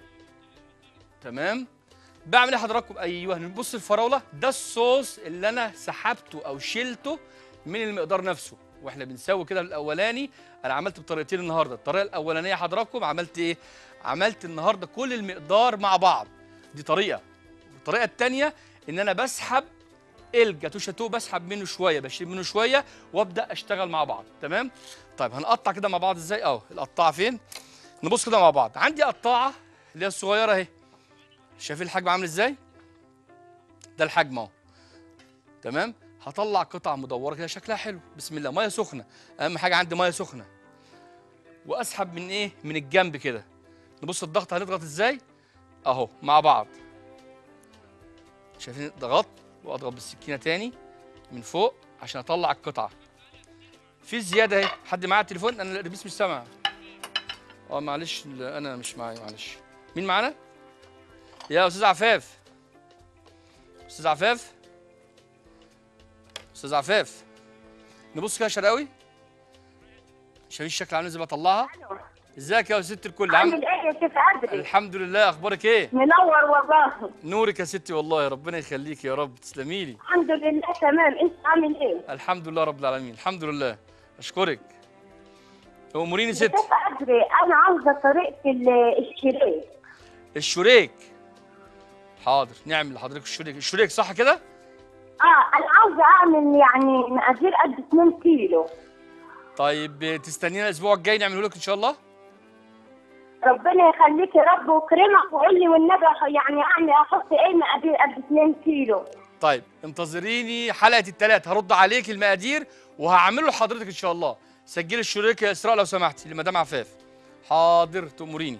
تمام بعمل ايه حضراتكم ايوه نبص الفراوله ده الصوص اللي انا سحبته او شلته من المقدار نفسه واحنا بنسوي كده الاولاني انا عملت بطريقتين النهارده الطريقه الاولانيه حضراتكم عملت ايه عملت النهارده كل المقدار مع بعض دي طريقه الطريقه الثانيه ان انا بسحب الجاتو شاتو بسحب منه شويه بشيل منه شويه وابدا اشتغل مع بعض تمام طيب هنقطع كده مع بعض ازاي اهو القطاعه فين نبص كده مع بعض عندي قطاعه اللي هي الصغيره اهي شايفين الحجم عامل ازاي ده الحجم اهو تمام هطلع قطع مدوره كده شكلها حلو بسم الله ميه سخنه اهم حاجه عندي ميه سخنه واسحب من ايه من الجنب كده نبص الضغط هنضغط ازاي اهو مع بعض شايفين ضغطت واضغط بالسكينه تاني من فوق عشان اطلع القطعه في زياده اهي حد معاه التليفون انا الاتوبيس مش سامع اه معلش لا، انا مش معايا معلش مين معانا يا استاذ عفاف استاذ عفاف استاذ عفاف نبص كده يا شرقاوي شايفين الشكل عامل ازاي بطلعها ازيك يا ست الكل عامل عامل ايه يا شيخ عدلي الحمد لله اخبارك ايه منور والله نورك يا ستي والله ربنا يخليك يا رب تسلمي لي الحمد لله تمام انت عامل ايه الحمد لله رب العالمين الحمد لله اشكرك اموريني ست شيخ عدلي انا عاوزه طريقه ال- الشريك الشريك حاضر نعمل لحضرتك الشريك الشريك صح كده اه انا عاوزه اعمل يعني مقادير قد 2 كيلو طيب تستنينا الاسبوع الجاي نعمله لك ان شاء الله ربنا يخليك يا رب ويكرمك وقول لي والنبي يعني اعمل احط ايه مقادير قد 2 كيلو طيب انتظريني حلقه الثلاث هرد عليك المقادير وهعمله لحضرتك ان شاء الله سجلي الشريك يا اسراء لو سمحتي لمدام عفاف حاضر تأمريني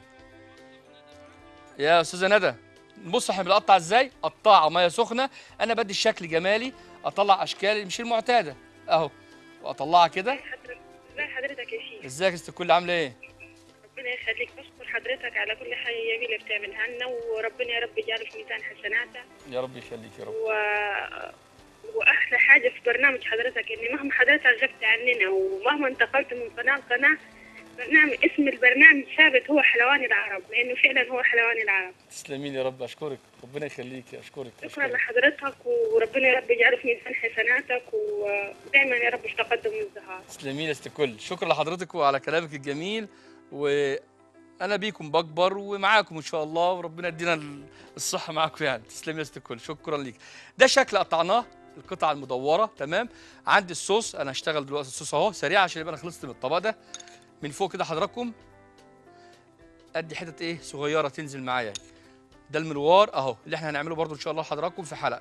يا استاذه ندى بص احنا بنقطع ازاي قطاعه ميه سخنه انا بدي الشكل جمالي اطلع اشكال مش المعتاده اهو واطلعها كده ازي حضرتك يا شيخ ازيك يا ست الكل عامله ايه ربنا يخليك بشكر حضرتك على كل حاجه جميله بتعملها لنا وربنا يا رب يجعله في ميزان حسناتك يا رب يخليك يا رب و... واحلى حاجه في برنامج حضرتك ان مهما حضرتك غبت عننا ومهما انتقلت من قناه لقناه برنامج اسم البرنامج ثابت هو حلوان العرب لانه فعلا هو حلوان العرب تسلمي لي يا رب اشكرك ربنا يخليك اشكرك شكرا اشكرك لحضرتك وربنا يا رب يجعله في ميزان حسناتك ودائما يا رب في تقدم وازدهار تسلمي لي يا ست الكل شكرا لحضرتك وعلى كلامك الجميل وانا بيكم بكبر ومعاكم ان شاء الله وربنا يدينا الصحه معاكم يعني تسلمي يا ست الكل شكرا ليك ده شكل قطعناه القطعه المدوره تمام عندي الصوص انا هشتغل دلوقتي الصوص اهو سريع عشان يبقى انا خلصت من الطبق ده من فوق كده حضراتكم ادي حتت ايه صغيره تنزل معايا ده الملوار اهو اللي احنا هنعمله برضو ان شاء الله لحضراتكم في حلقه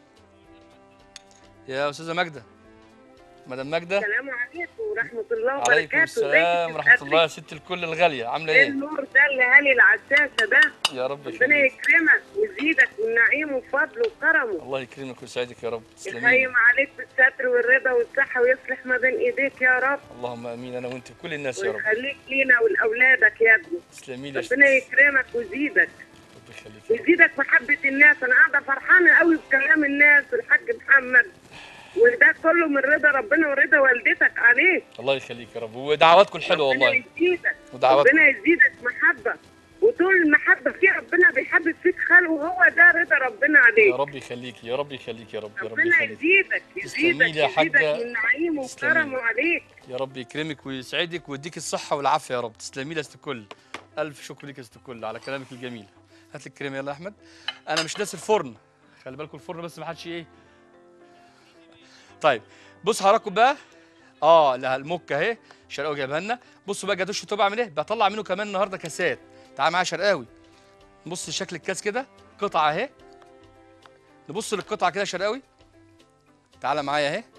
يا استاذه ماجده مدام ماجده السلام عليكم ورحمة الله وبركاته عليكم السلام ورحمه الله يا ست الكل الغاليه عامله ايه ايه النور ده اللي هالي العساسة ده يا رب ربنا يخليك يكرمك ويزيدك من نعيمه وفضله وكرمه الله يكرمك ويسعدك يا رب تسلمي يخيم عليك بالستر والرضا والصحة ويصلح ما بين ايديك يا رب اللهم امين انا وانت وكل الناس يا رب ويخليك لينا ولأولادك يا ابني تسلمي لي يا ربنا ستي. يكرمك ويزيدك رب يخليك يا رب. ويزيدك محبة الناس أنا قاعدة فرحانة قوي بكلام الناس والحاج محمد وده كله من رضا ربنا ورضا والدتك عليك الله يخليك يا رب ودعواتكم الحلوه ربنا والله يزيدك ودعواتكم ربنا يزيدك محبة وطول المحبة في ربنا بيحبب فيك خلقه وهو ده رضا ربنا يا عليك رب يخليك يا رب يخليك يا رب يا رب ربنا يخليك يزيدك تسلمي يزيدك لي يا حاجة. يزيدك من نعيمه تسلمي. وكرمه عليك يا رب يكرمك ويسعدك ويديك الصحه والعافيه يا رب تسلمي لي يا ست الكل الف شكر ليك يا ست الكل على كلامك الجميل هات لي الكريمه يلا يا احمد انا مش ناسي الفرن خلي بالكم الفرن بس ما حدش ايه طيب بص حضراتكم بقى اه لا المكه اهي شرقاوي جايبها لنا بصوا بقى جاتوش التوب عامل ايه بطلع منه كمان النهارده كاسات تعال معايا شرقاوي نبص شكل الكاس كده قطعه اهي نبص للقطعه كده يا شرقاوي تعالى معايا اهي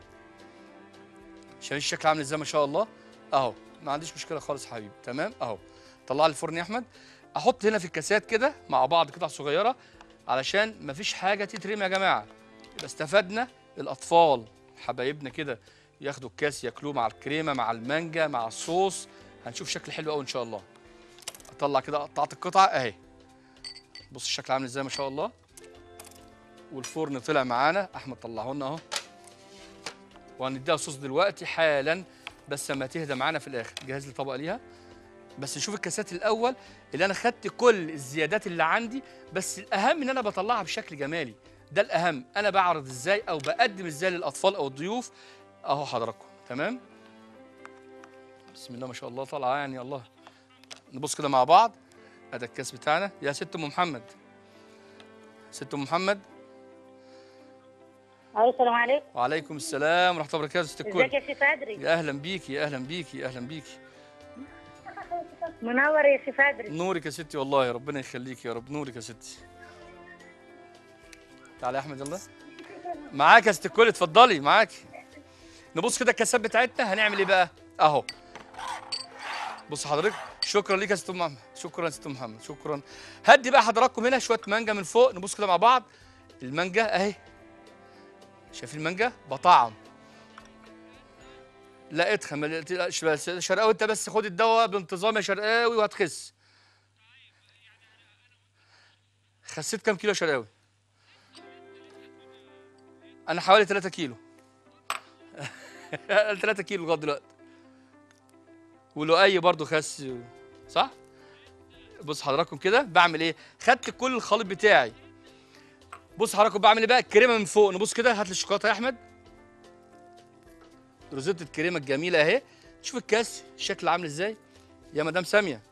شايف الشكل عامل ازاي ما شاء الله اهو ما عنديش مشكله خالص يا حبيبي تمام اهو طلع لي الفرن يا احمد احط هنا في الكاسات كده مع بعض قطع صغيره علشان مفيش حاجه تترمي يا جماعه يبقى استفدنا الاطفال حبايبنا كده ياخدوا الكاس ياكلوه مع الكريمه مع المانجا مع الصوص هنشوف شكل حلو قوي ان شاء الله اطلع كده قطعت القطعه اهي بص الشكل عامل ازاي ما شاء الله والفرن طلع معانا احمد طلعه لنا اهو وهنديها صوص دلوقتي حالا بس لما تهدى معانا في الاخر جهز لي طبق ليها بس نشوف الكاسات الاول اللي انا خدت كل الزيادات اللي عندي بس الاهم ان انا بطلعها بشكل جمالي ده الاهم انا بعرض ازاي او بقدم ازاي للاطفال او الضيوف اهو حضراتكم تمام بسم الله ما شاء الله طالعه يعني الله نبص كده مع بعض ادي الكاس بتاعنا يا ست ام محمد ست ام محمد الو السلام عليكم وعليكم السلام ورحمه الله وبركاته ست الكل ازيك يا شيف ادري يا اهلا بيكي يا اهلا بيكي يا اهلا بيكي منور يا شيف ادري نورك يا ستي والله ربنا يخليك يا رب نورك يا ستي تعالى يا احمد يلا معاك يا ست الكل اتفضلي معاك نبص كده الكاسات بتاعتنا هنعمل ايه بقى اهو بص حضرتك شكرا ليك يا ست محمد شكرا يا ست محمد شكرا هدي بقى حضراتكم هنا شويه مانجا من فوق نبص كده مع بعض المانجا اهي شايفين المانجا بطعم لا اتخن ما تقلقش بس شرقاوي انت بس خد الدواء بانتظام يا شرقاوي وهتخس خسيت كام كيلو يا شرقاوي انا حوالي 3 كيلو 3 كيلو لغايه دلوقتي ولؤي برضو خس صح بص حضراتكم كده بعمل ايه خدت كل الخليط بتاعي بص حضراتكم بعمل ايه بقى الكريمه من فوق نبص كده هات لي الشوكولاته يا احمد روزيت الكريمه الجميله اهي شوف الكاس الشكل عامل ازاي يا مدام ساميه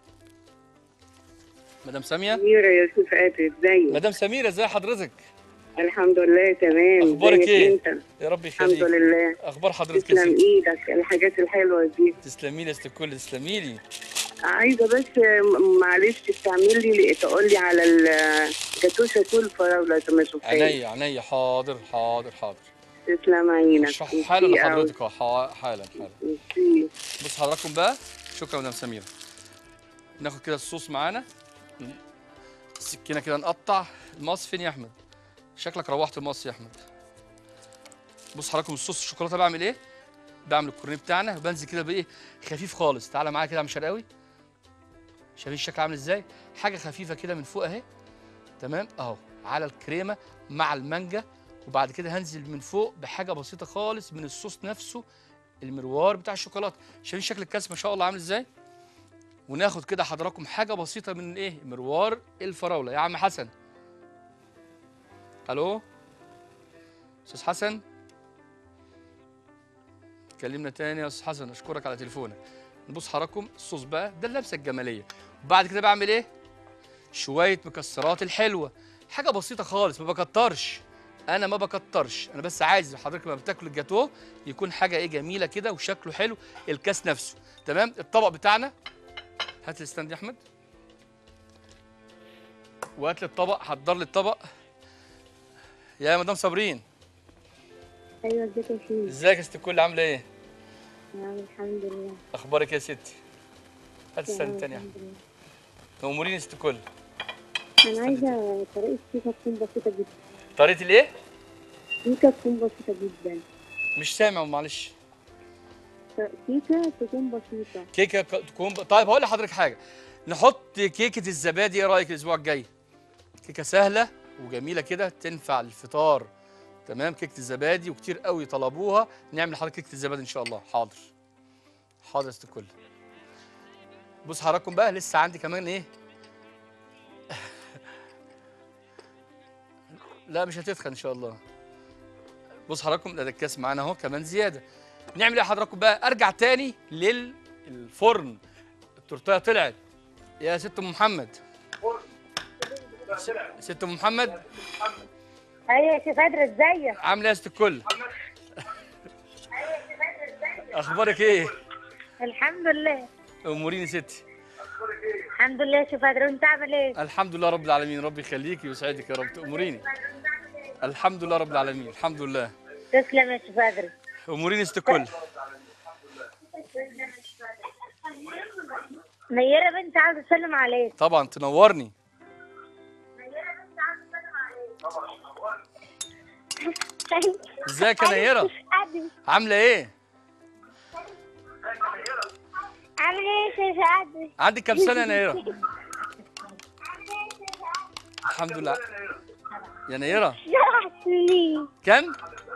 مدام ساميه سميرة يا شيف ادري ازيك مدام سميره ازي حضرتك الحمد لله تمام اخبارك ازيك ايه انت يا رب الحمد يخليك لله اخبار حضرتك يا تسلم ستي ايدك الحاجات الحلوه دي تسلمي لي يا ست الكل تسلمي لي عايزه بس م- معلش تعمل لي تقول لي على الجاتوشه كل فراوله زي ما شفتها عينيا عينيا حاضر حاضر حاضر تسلم عينك اشرح حالا ميرسي أوي. لحضرتك اهو حا- حالا حالا ميرسي. بص حضراتكم بقى شكرا مدام سميره ناخد كده الصوص معانا السكينه كده نقطع المقص فين يا احمد شكلك روحت المقص يا احمد بص حضراتكم الصوص الشوكولاته بعمل ايه بعمل الكورنيه بتاعنا وبنزل كده بايه خفيف خالص تعالى معايا كده يا عم شرقاوي شايفين الشكل عامل ازاي حاجه خفيفه كده من فوق اهي تمام اهو على الكريمه مع المانجا وبعد كده هنزل من فوق بحاجه بسيطه خالص من الصوص نفسه المروار بتاع الشوكولاته شايفين شكل الكاس ما شاء الله عامل ازاي وناخد كده حضراتكم حاجه بسيطه من ايه مروار الفراوله يا عم حسن الو استاذ حسن كلمنا تاني يا استاذ حسن اشكرك على تليفونك نبص حضراتكم الصوص بقى ده اللمسه الجماليه وبعد كده بعمل ايه شويه مكسرات الحلوه حاجه بسيطه خالص ما بكترش انا ما بكترش انا بس عايز حضرتك لما بتاكل الجاتوه يكون حاجه ايه جميله كده وشكله حلو الكاس نفسه تمام الطبق بتاعنا هات لي الستاند يا احمد وهات لي الطبق حضر لي الطبق يا مدام صابرين ايوه ازيك يا شيخ ازيك يا ست الكل عامله ايه نعم الحمد لله اخبارك يا ستي هات الستاند التاني يا احمد الحمد لله. اموريني يا ست الكل انا عايزه طريقه كيكه تكون بسيطه جدا طريقه الايه كيكه تكون بسيطه جدا مش سامع معلش كيكه تكون بسيطه كيكه ك- تكون ب... طيب هقول لحضرتك حاجه نحط كيكه الزبادي ايه رايك الاسبوع الجاي كيكه سهله وجميله كده تنفع للفطار تمام كيكه الزبادي وكتير قوي طلبوها نعمل لحضرتك كيكه الزبادي ان شاء الله حاضر حاضر يا ست الكل بص حضراتكم بقى لسه عندي كمان ايه لا مش هتتخن ان شاء الله بص حضراتكم ده الكاس معانا اهو كمان زياده نعمل ايه حضراتكم بقى ارجع تاني للفرن التورتيه طلعت يا ست ام محمد ست ام محمد ايوه يا شيف ادري ازيك عامله ايه يا ست الكل اخبارك ايه الحمد لله اموريني ستي الحمد لله يا شيخ بدر وانت عامل ايه؟ الحمد لله رب العالمين ربي يخليكي ويسعدك يا رب تأمريني الحمد لله رب العالمين الحمد لله تسلم يا شيخ بدر اموريني ست الكل نيرة بنت عاوزة اسلم عليك طبعا تنورني ازيك يا نيره عامله ايه عامل ايه يا شيخ عدي؟ عندك كام سنه يا نيره الحمد لله يا نيره سبع سنين كم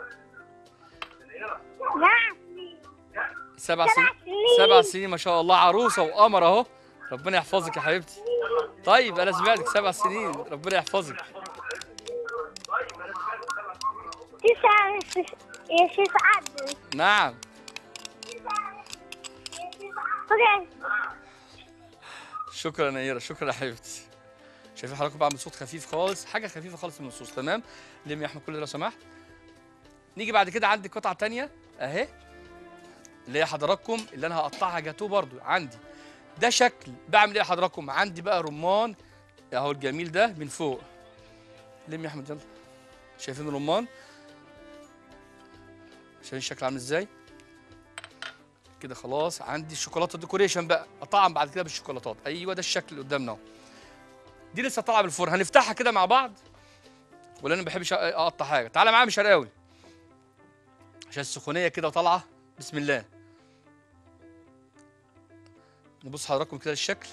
نعم سبع سنين سبع سنين ما شاء الله عروسه وقمر اهو ربنا يحفظك يا حبيبتي طيب انا سمعتك سبع سنين ربنا يحفظك تسعة يا شيخ- يا شيخ عدي نعم اوكي شكرا يا نيره شكرا يا حبيبتي شايفين حضراتكم بعمل صوت خفيف خالص حاجه خفيفه خالص من الصوص تمام لم يا احمد كل ده لو سمحت نيجي بعد كده عندي قطعه تانية اهي اللي هي حضراتكم اللي انا هقطعها جاتوه برضو عندي ده شكل بعمل ايه يا حضراتكم عندي بقى رمان اهو الجميل ده من فوق لم يا احمد يلا شايفين الرمان شايفين الشكل عامل ازاي كده خلاص عندي الشوكولاته ديكوريشن بقى اطعم بعد كده بالشوكولاتات ايوه ده الشكل اللي قدامنا اهو دي لسه طالعه بالفرن هنفتحها كده مع بعض ولا انا ما بحبش اقطع حاجه تعالى معايا مشرقاوي عشان السخونيه كده طالعه بسم الله نبص حضراتكم كده للشكل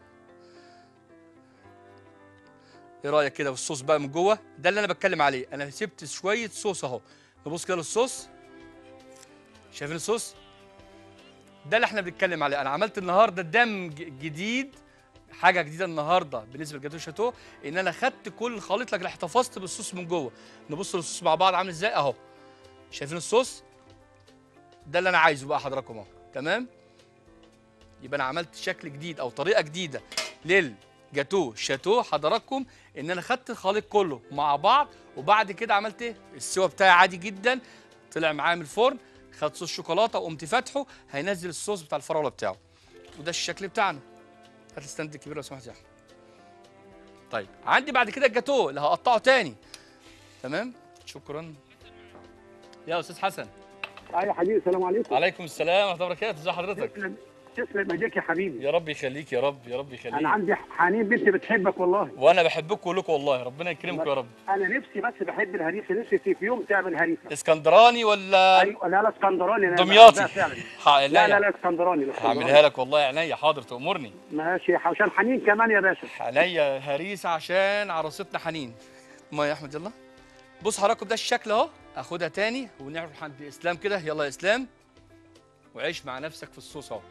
ايه رايك كده والصوص بقى من جوه ده اللي انا بتكلم عليه انا سبت شويه صوص اهو نبص كده للصوص شايفين الصوص ده اللي احنا بنتكلم عليه انا عملت النهارده دمج جديد حاجه جديده النهارده بالنسبه لجاتو شاتو ان انا خدت كل الخليط لكن احتفظت بالصوص من جوه نبص للصوص مع بعض عامل ازاي اهو شايفين الصوص ده اللي انا عايزه بقى حضراتكم اهو تمام يبقى انا عملت شكل جديد او طريقه جديده للجاتو شاتو حضراتكم ان انا خدت الخليط كله مع بعض وبعد كده عملت ايه السوا بتاعي عادي جدا طلع معايا من الفرن خد صوص شوكولاته وقمت فاتحه هينزل الصوص بتاع الفراوله بتاعه وده الشكل بتاعنا هات الستاند الكبير لو سمحت يا احمد طيب عندي بعد كده الجاتوه اللي هقطعه تاني تمام شكرا يا استاذ حسن يا حبيبي السلام عليكم عليكم السلام ورحمه الله وبركاته ازي حضرتك تسلم تسلم ايديك يا حبيبي يا رب يخليك يا رب يا رب يخليك انا عندي حنين بنتي بتحبك والله وانا بحبكم كلكم والله ربنا يكرمكم يا رب انا نفسي بس بحب الهريسه نفسي في يوم تعمل هريسه اسكندراني ولا ايوه لا لا اسكندراني أنا دمياطي بحبها فعلا ح- لا لا لا اسكندراني لا اسكندراني. هعملها لك والله عينيا حاضر تأمرني ماشي عشان حنين كمان يا باشا عينيا هريسه عشان عروستنا حنين ما يا احمد يلا بص حضراتكم ده الشكل اهو اخدها تاني ونعرف عند اسلام كده يلا يا اسلام وعيش مع نفسك في الصوص اهو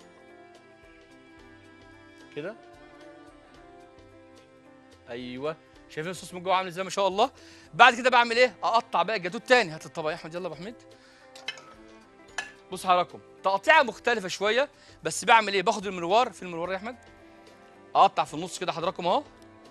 كده ايوه شايفين الصوص من جوه عامل ازاي ما شاء الله بعد كده بعمل ايه اقطع بقى الجاتوه التاني هات الطبق يا احمد يلا يا ابو حميد بص حضراتكم تقطيعه مختلفه شويه بس بعمل ايه باخد المروار في المروار يا احمد اقطع في النص كده حضراتكم اهو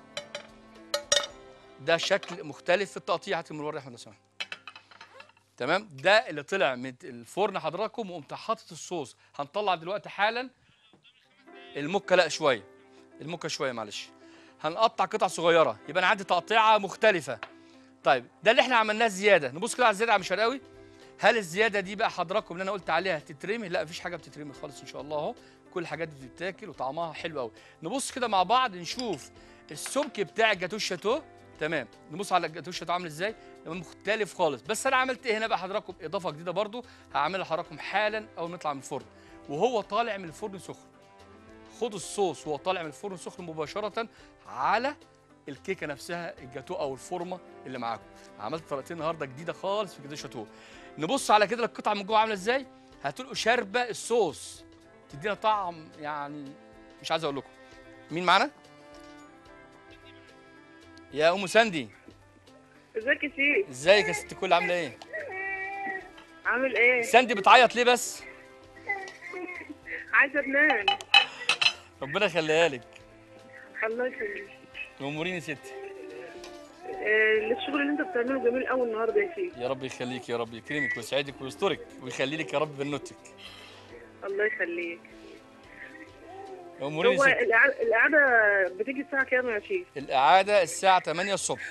ده شكل مختلف في التقطيع هات المروار يا احمد لو سمحت تمام ده اللي طلع من الفرن حضراتكم وقمت حاطط الصوص هنطلع دلوقتي حالا المكه لا شويه المكه شويه معلش هنقطع قطع صغيره يبقى انا عندي تقطيعه مختلفه طيب ده اللي احنا عملناه زياده نبص كده على الزياده يا عم شرقاوي هل الزياده دي بقى حضراتكم اللي انا قلت عليها تترمي لا مفيش حاجه بتترمي خالص ان شاء الله اهو كل الحاجات دي بتتاكل وطعمها حلو قوي نبص كده مع بعض نشوف السمك بتاع الجاتوه الشاتو تمام نبص على الجاتوه الشاتو عامل ازاي مختلف خالص بس انا عملت ايه هنا بقى حضراتكم اضافه جديده برضو هعملها لحضراتكم حالا اول ما نطلع من الفرن وهو طالع من الفرن سخن خدوا الصوص وهو طالع من الفرن سخن مباشره على الكيكه نفسها الجاتوه او الفورمه اللي معاكم عملت طريقتين النهارده جديده خالص في جاتوه شاتوه نبص على كده القطعه من جوه عامله ازاي هتلقوا شاربه الصوص تدينا طعم يعني مش عايز اقول لكم مين معانا يا ام ساندي ازيك يا سيدي ازيك يا ست الكل عامله ايه عامل ايه ساندي بتعيط ليه بس عايزه انام ربنا يخليها لك الله يخليك اموريني ستي آه، الشغل اللي انت بتعمله جميل قوي النهارده يا شيخ يا رب يخليك يا رب يكرمك ويسعدك ويسترك ويخلي لك يا رب بنوتك الله يخليك امورين هو يا ست. الإعادة- الإعادة بتيجي الساعة كام يا شيخ؟ الاعاده الساعه 8 الصبح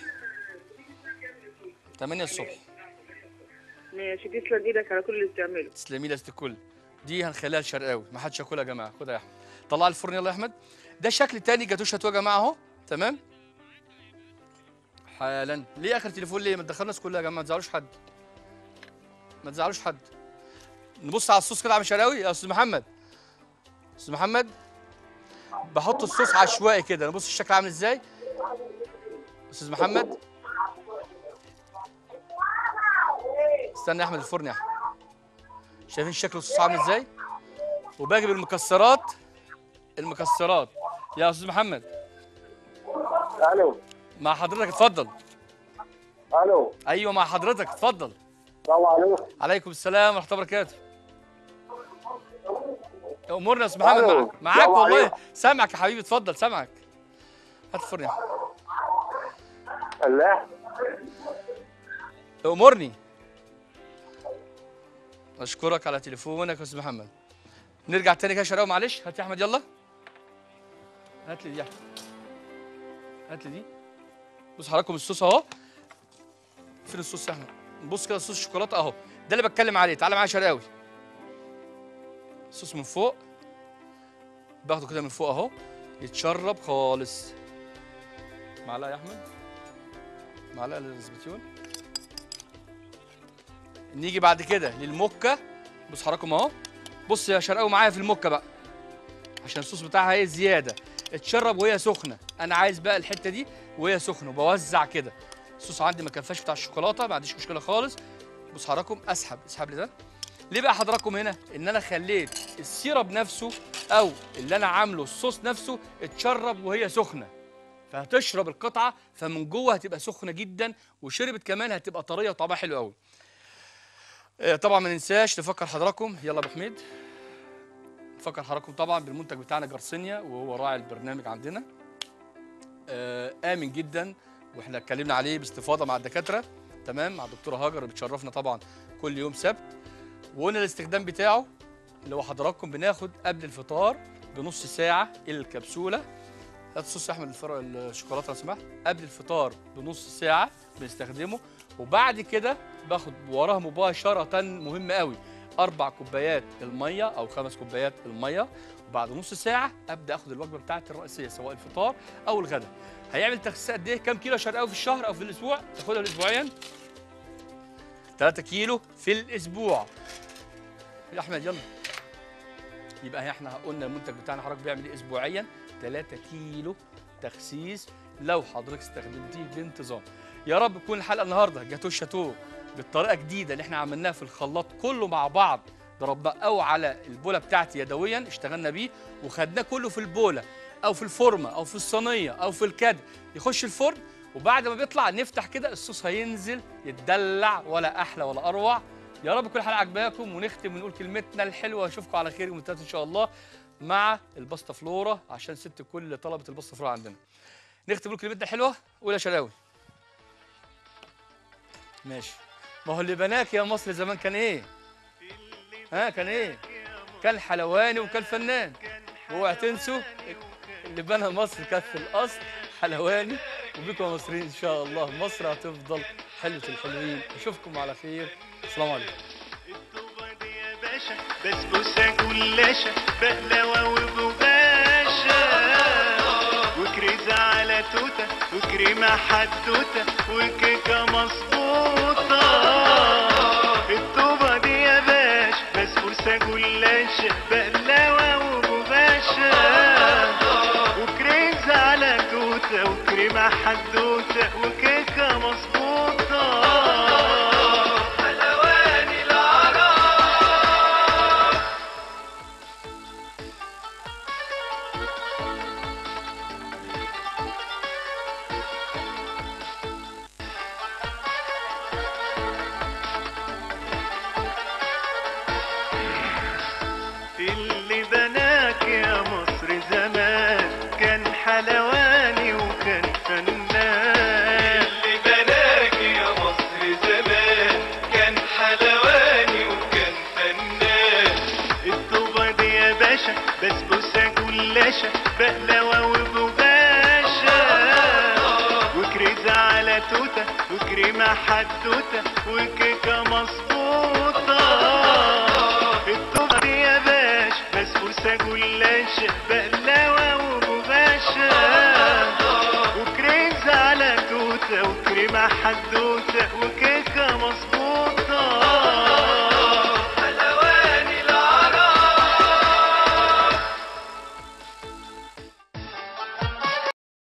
8 الصبح ماشي تسلم ايدك على كل اللي بتعمله تسلمي لي يا ست الكل دي هنخليها الشرقاوي ما حدش ياكلها يا جماعه خدها يا احمد طلع الفرن يلا يا احمد ده شكل تاني جاتوش هاتوه يا جماعه اهو تمام حالا ليه اخر تليفون ليه ما تدخلوا الناس كلها يا جماعه ما تزعلوش حد ما تزعلوش حد نبص على الصوص كده عم شراوي يا استاذ محمد استاذ محمد بحط الصوص عشوائي كده نبص الشكل عامل ازاي استاذ محمد استنى يا احمد الفرن يا احمد شايفين شكل الصوص عامل ازاي وباجي بالمكسرات المكسرات يا استاذ محمد الو مع حضرتك اتفضل الو ايوه مع حضرتك اتفضل السلام عليكم عليكم السلام ورحمه الله وبركاته امورنا يا استاذ محمد ألو. معاك معاك السلام والله عليكم. سامعك يا حبيبي اتفضل سامعك هات الفرن يا أحمد. الله امرني اشكرك على تليفونك يا استاذ محمد نرجع تاني كده يا شراوي معلش هات يا احمد يلا هات لي دي يا احمد هات لي دي بص حضراتكم الصوص اهو فين الصوص يا احمد بص كده صوص الشوكولاته اهو ده اللي بتكلم عليه تعالى معايا يا شراوي الصوص من فوق باخده كده من فوق اهو يتشرب خالص معلقه يا احمد معلقه للزبيتيون نيجي بعد كده للمكه بص حضراتكم اهو بص يا شرقاوي معايا في المكه بقى عشان الصوص بتاعها ايه زياده اتشرب وهي سخنه انا عايز بقى الحته دي وهي سخنه وبوزع كده الصوص عندي ما كفاش بتاع الشوكولاته ما عنديش مشكله خالص بص حضراتكم اسحب اسحب لي ده ليه بقى حضراتكم هنا ان انا خليت السيرب نفسه او اللي انا عامله الصوص نفسه اتشرب وهي سخنه فهتشرب القطعه فمن جوه هتبقى سخنه جدا وشربت كمان هتبقى طريه وطعمها حلو قوي آه، طبعا ما ننساش نفكر حضراتكم يلا يا ابو حميد نفكر حضراتكم طبعا بالمنتج بتاعنا جارسينيا وهو راعي البرنامج عندنا آه، امن جدا واحنا اتكلمنا عليه باستفاضه مع الدكاتره تمام مع الدكتوره هاجر اللي بتشرفنا طبعا كل يوم سبت وقلنا الاستخدام بتاعه اللي هو حضراتكم بناخد قبل الفطار بنص ساعه الكبسوله هات الصوص يا احمد الفر... الشوكولاته لو سمحت قبل الفطار بنص ساعه بنستخدمه وبعد كده باخد وراها مباشره مهم قوي اربع كوبايات الميه او خمس كوبايات الميه وبعد نص ساعه ابدا اخد الوجبه بتاعتي الرئيسيه سواء الفطار او الغداء هيعمل تخسيس قد ايه كام كيلو شرقاوي في الشهر او في الاسبوع تاخدها اسبوعيا 3 كيلو في الاسبوع يا احمد يلا يبقى احنا قلنا المنتج بتاعنا حضرتك بيعمل ايه اسبوعيا 3 كيلو تخسيس لو حضرتك استخدمتيه بانتظام يا رب تكون الحلقه النهارده جاتو شاتو بالطريقه جديده اللي احنا عملناها في الخلاط كله مع بعض ضربناه او على البوله بتاعتي يدويا اشتغلنا بيه وخدناه كله في البوله او في الفورمه او في الصينيه او في الكاد يخش الفرن وبعد ما بيطلع نفتح كده الصوص هينزل يتدلع ولا احلى ولا اروع يا رب كل حلقه عجباكم ونختم ونقول كلمتنا الحلوه اشوفكم على خير يوم التلات ان شاء الله مع الباستا فلورا عشان ست الكل اللي طلبت الباستا فلورا عندنا نختم ونقول كلمتنا الحلوه قول يا شراوي ماشي ما هو اللي بناك يا مصر زمان كان ايه ها كان ايه كان حلواني وكان فنان واوعى تنسوا اللي بنى مصر كانت في الاصل حلواني وبكم يا مصريين ان شاء الله مصر هتفضل حلوه الحلوين اشوفكم على خير السلام عليكم باشا بسبوسة جلاشة بقلاوة وبغاشة وكريزة على توتة وكريمة حدوتة وكيكة مظبوطة الطوبة دي يا باشا بسبوسة جلاشة بقلاوة وبغاشة وكريزة على توتة وكريمة حدوتة وكيكة مظبوطة حلواني العرب اللي بناك يا مصر زمان كان حلواني وكان فنان اللي حدوته وكيكه مظبوطه التوفه يا باش بسبوسه جلاش بقلاوه وبغاشه وكريز على توته وكريمه حدوته وكيكه مظبوطه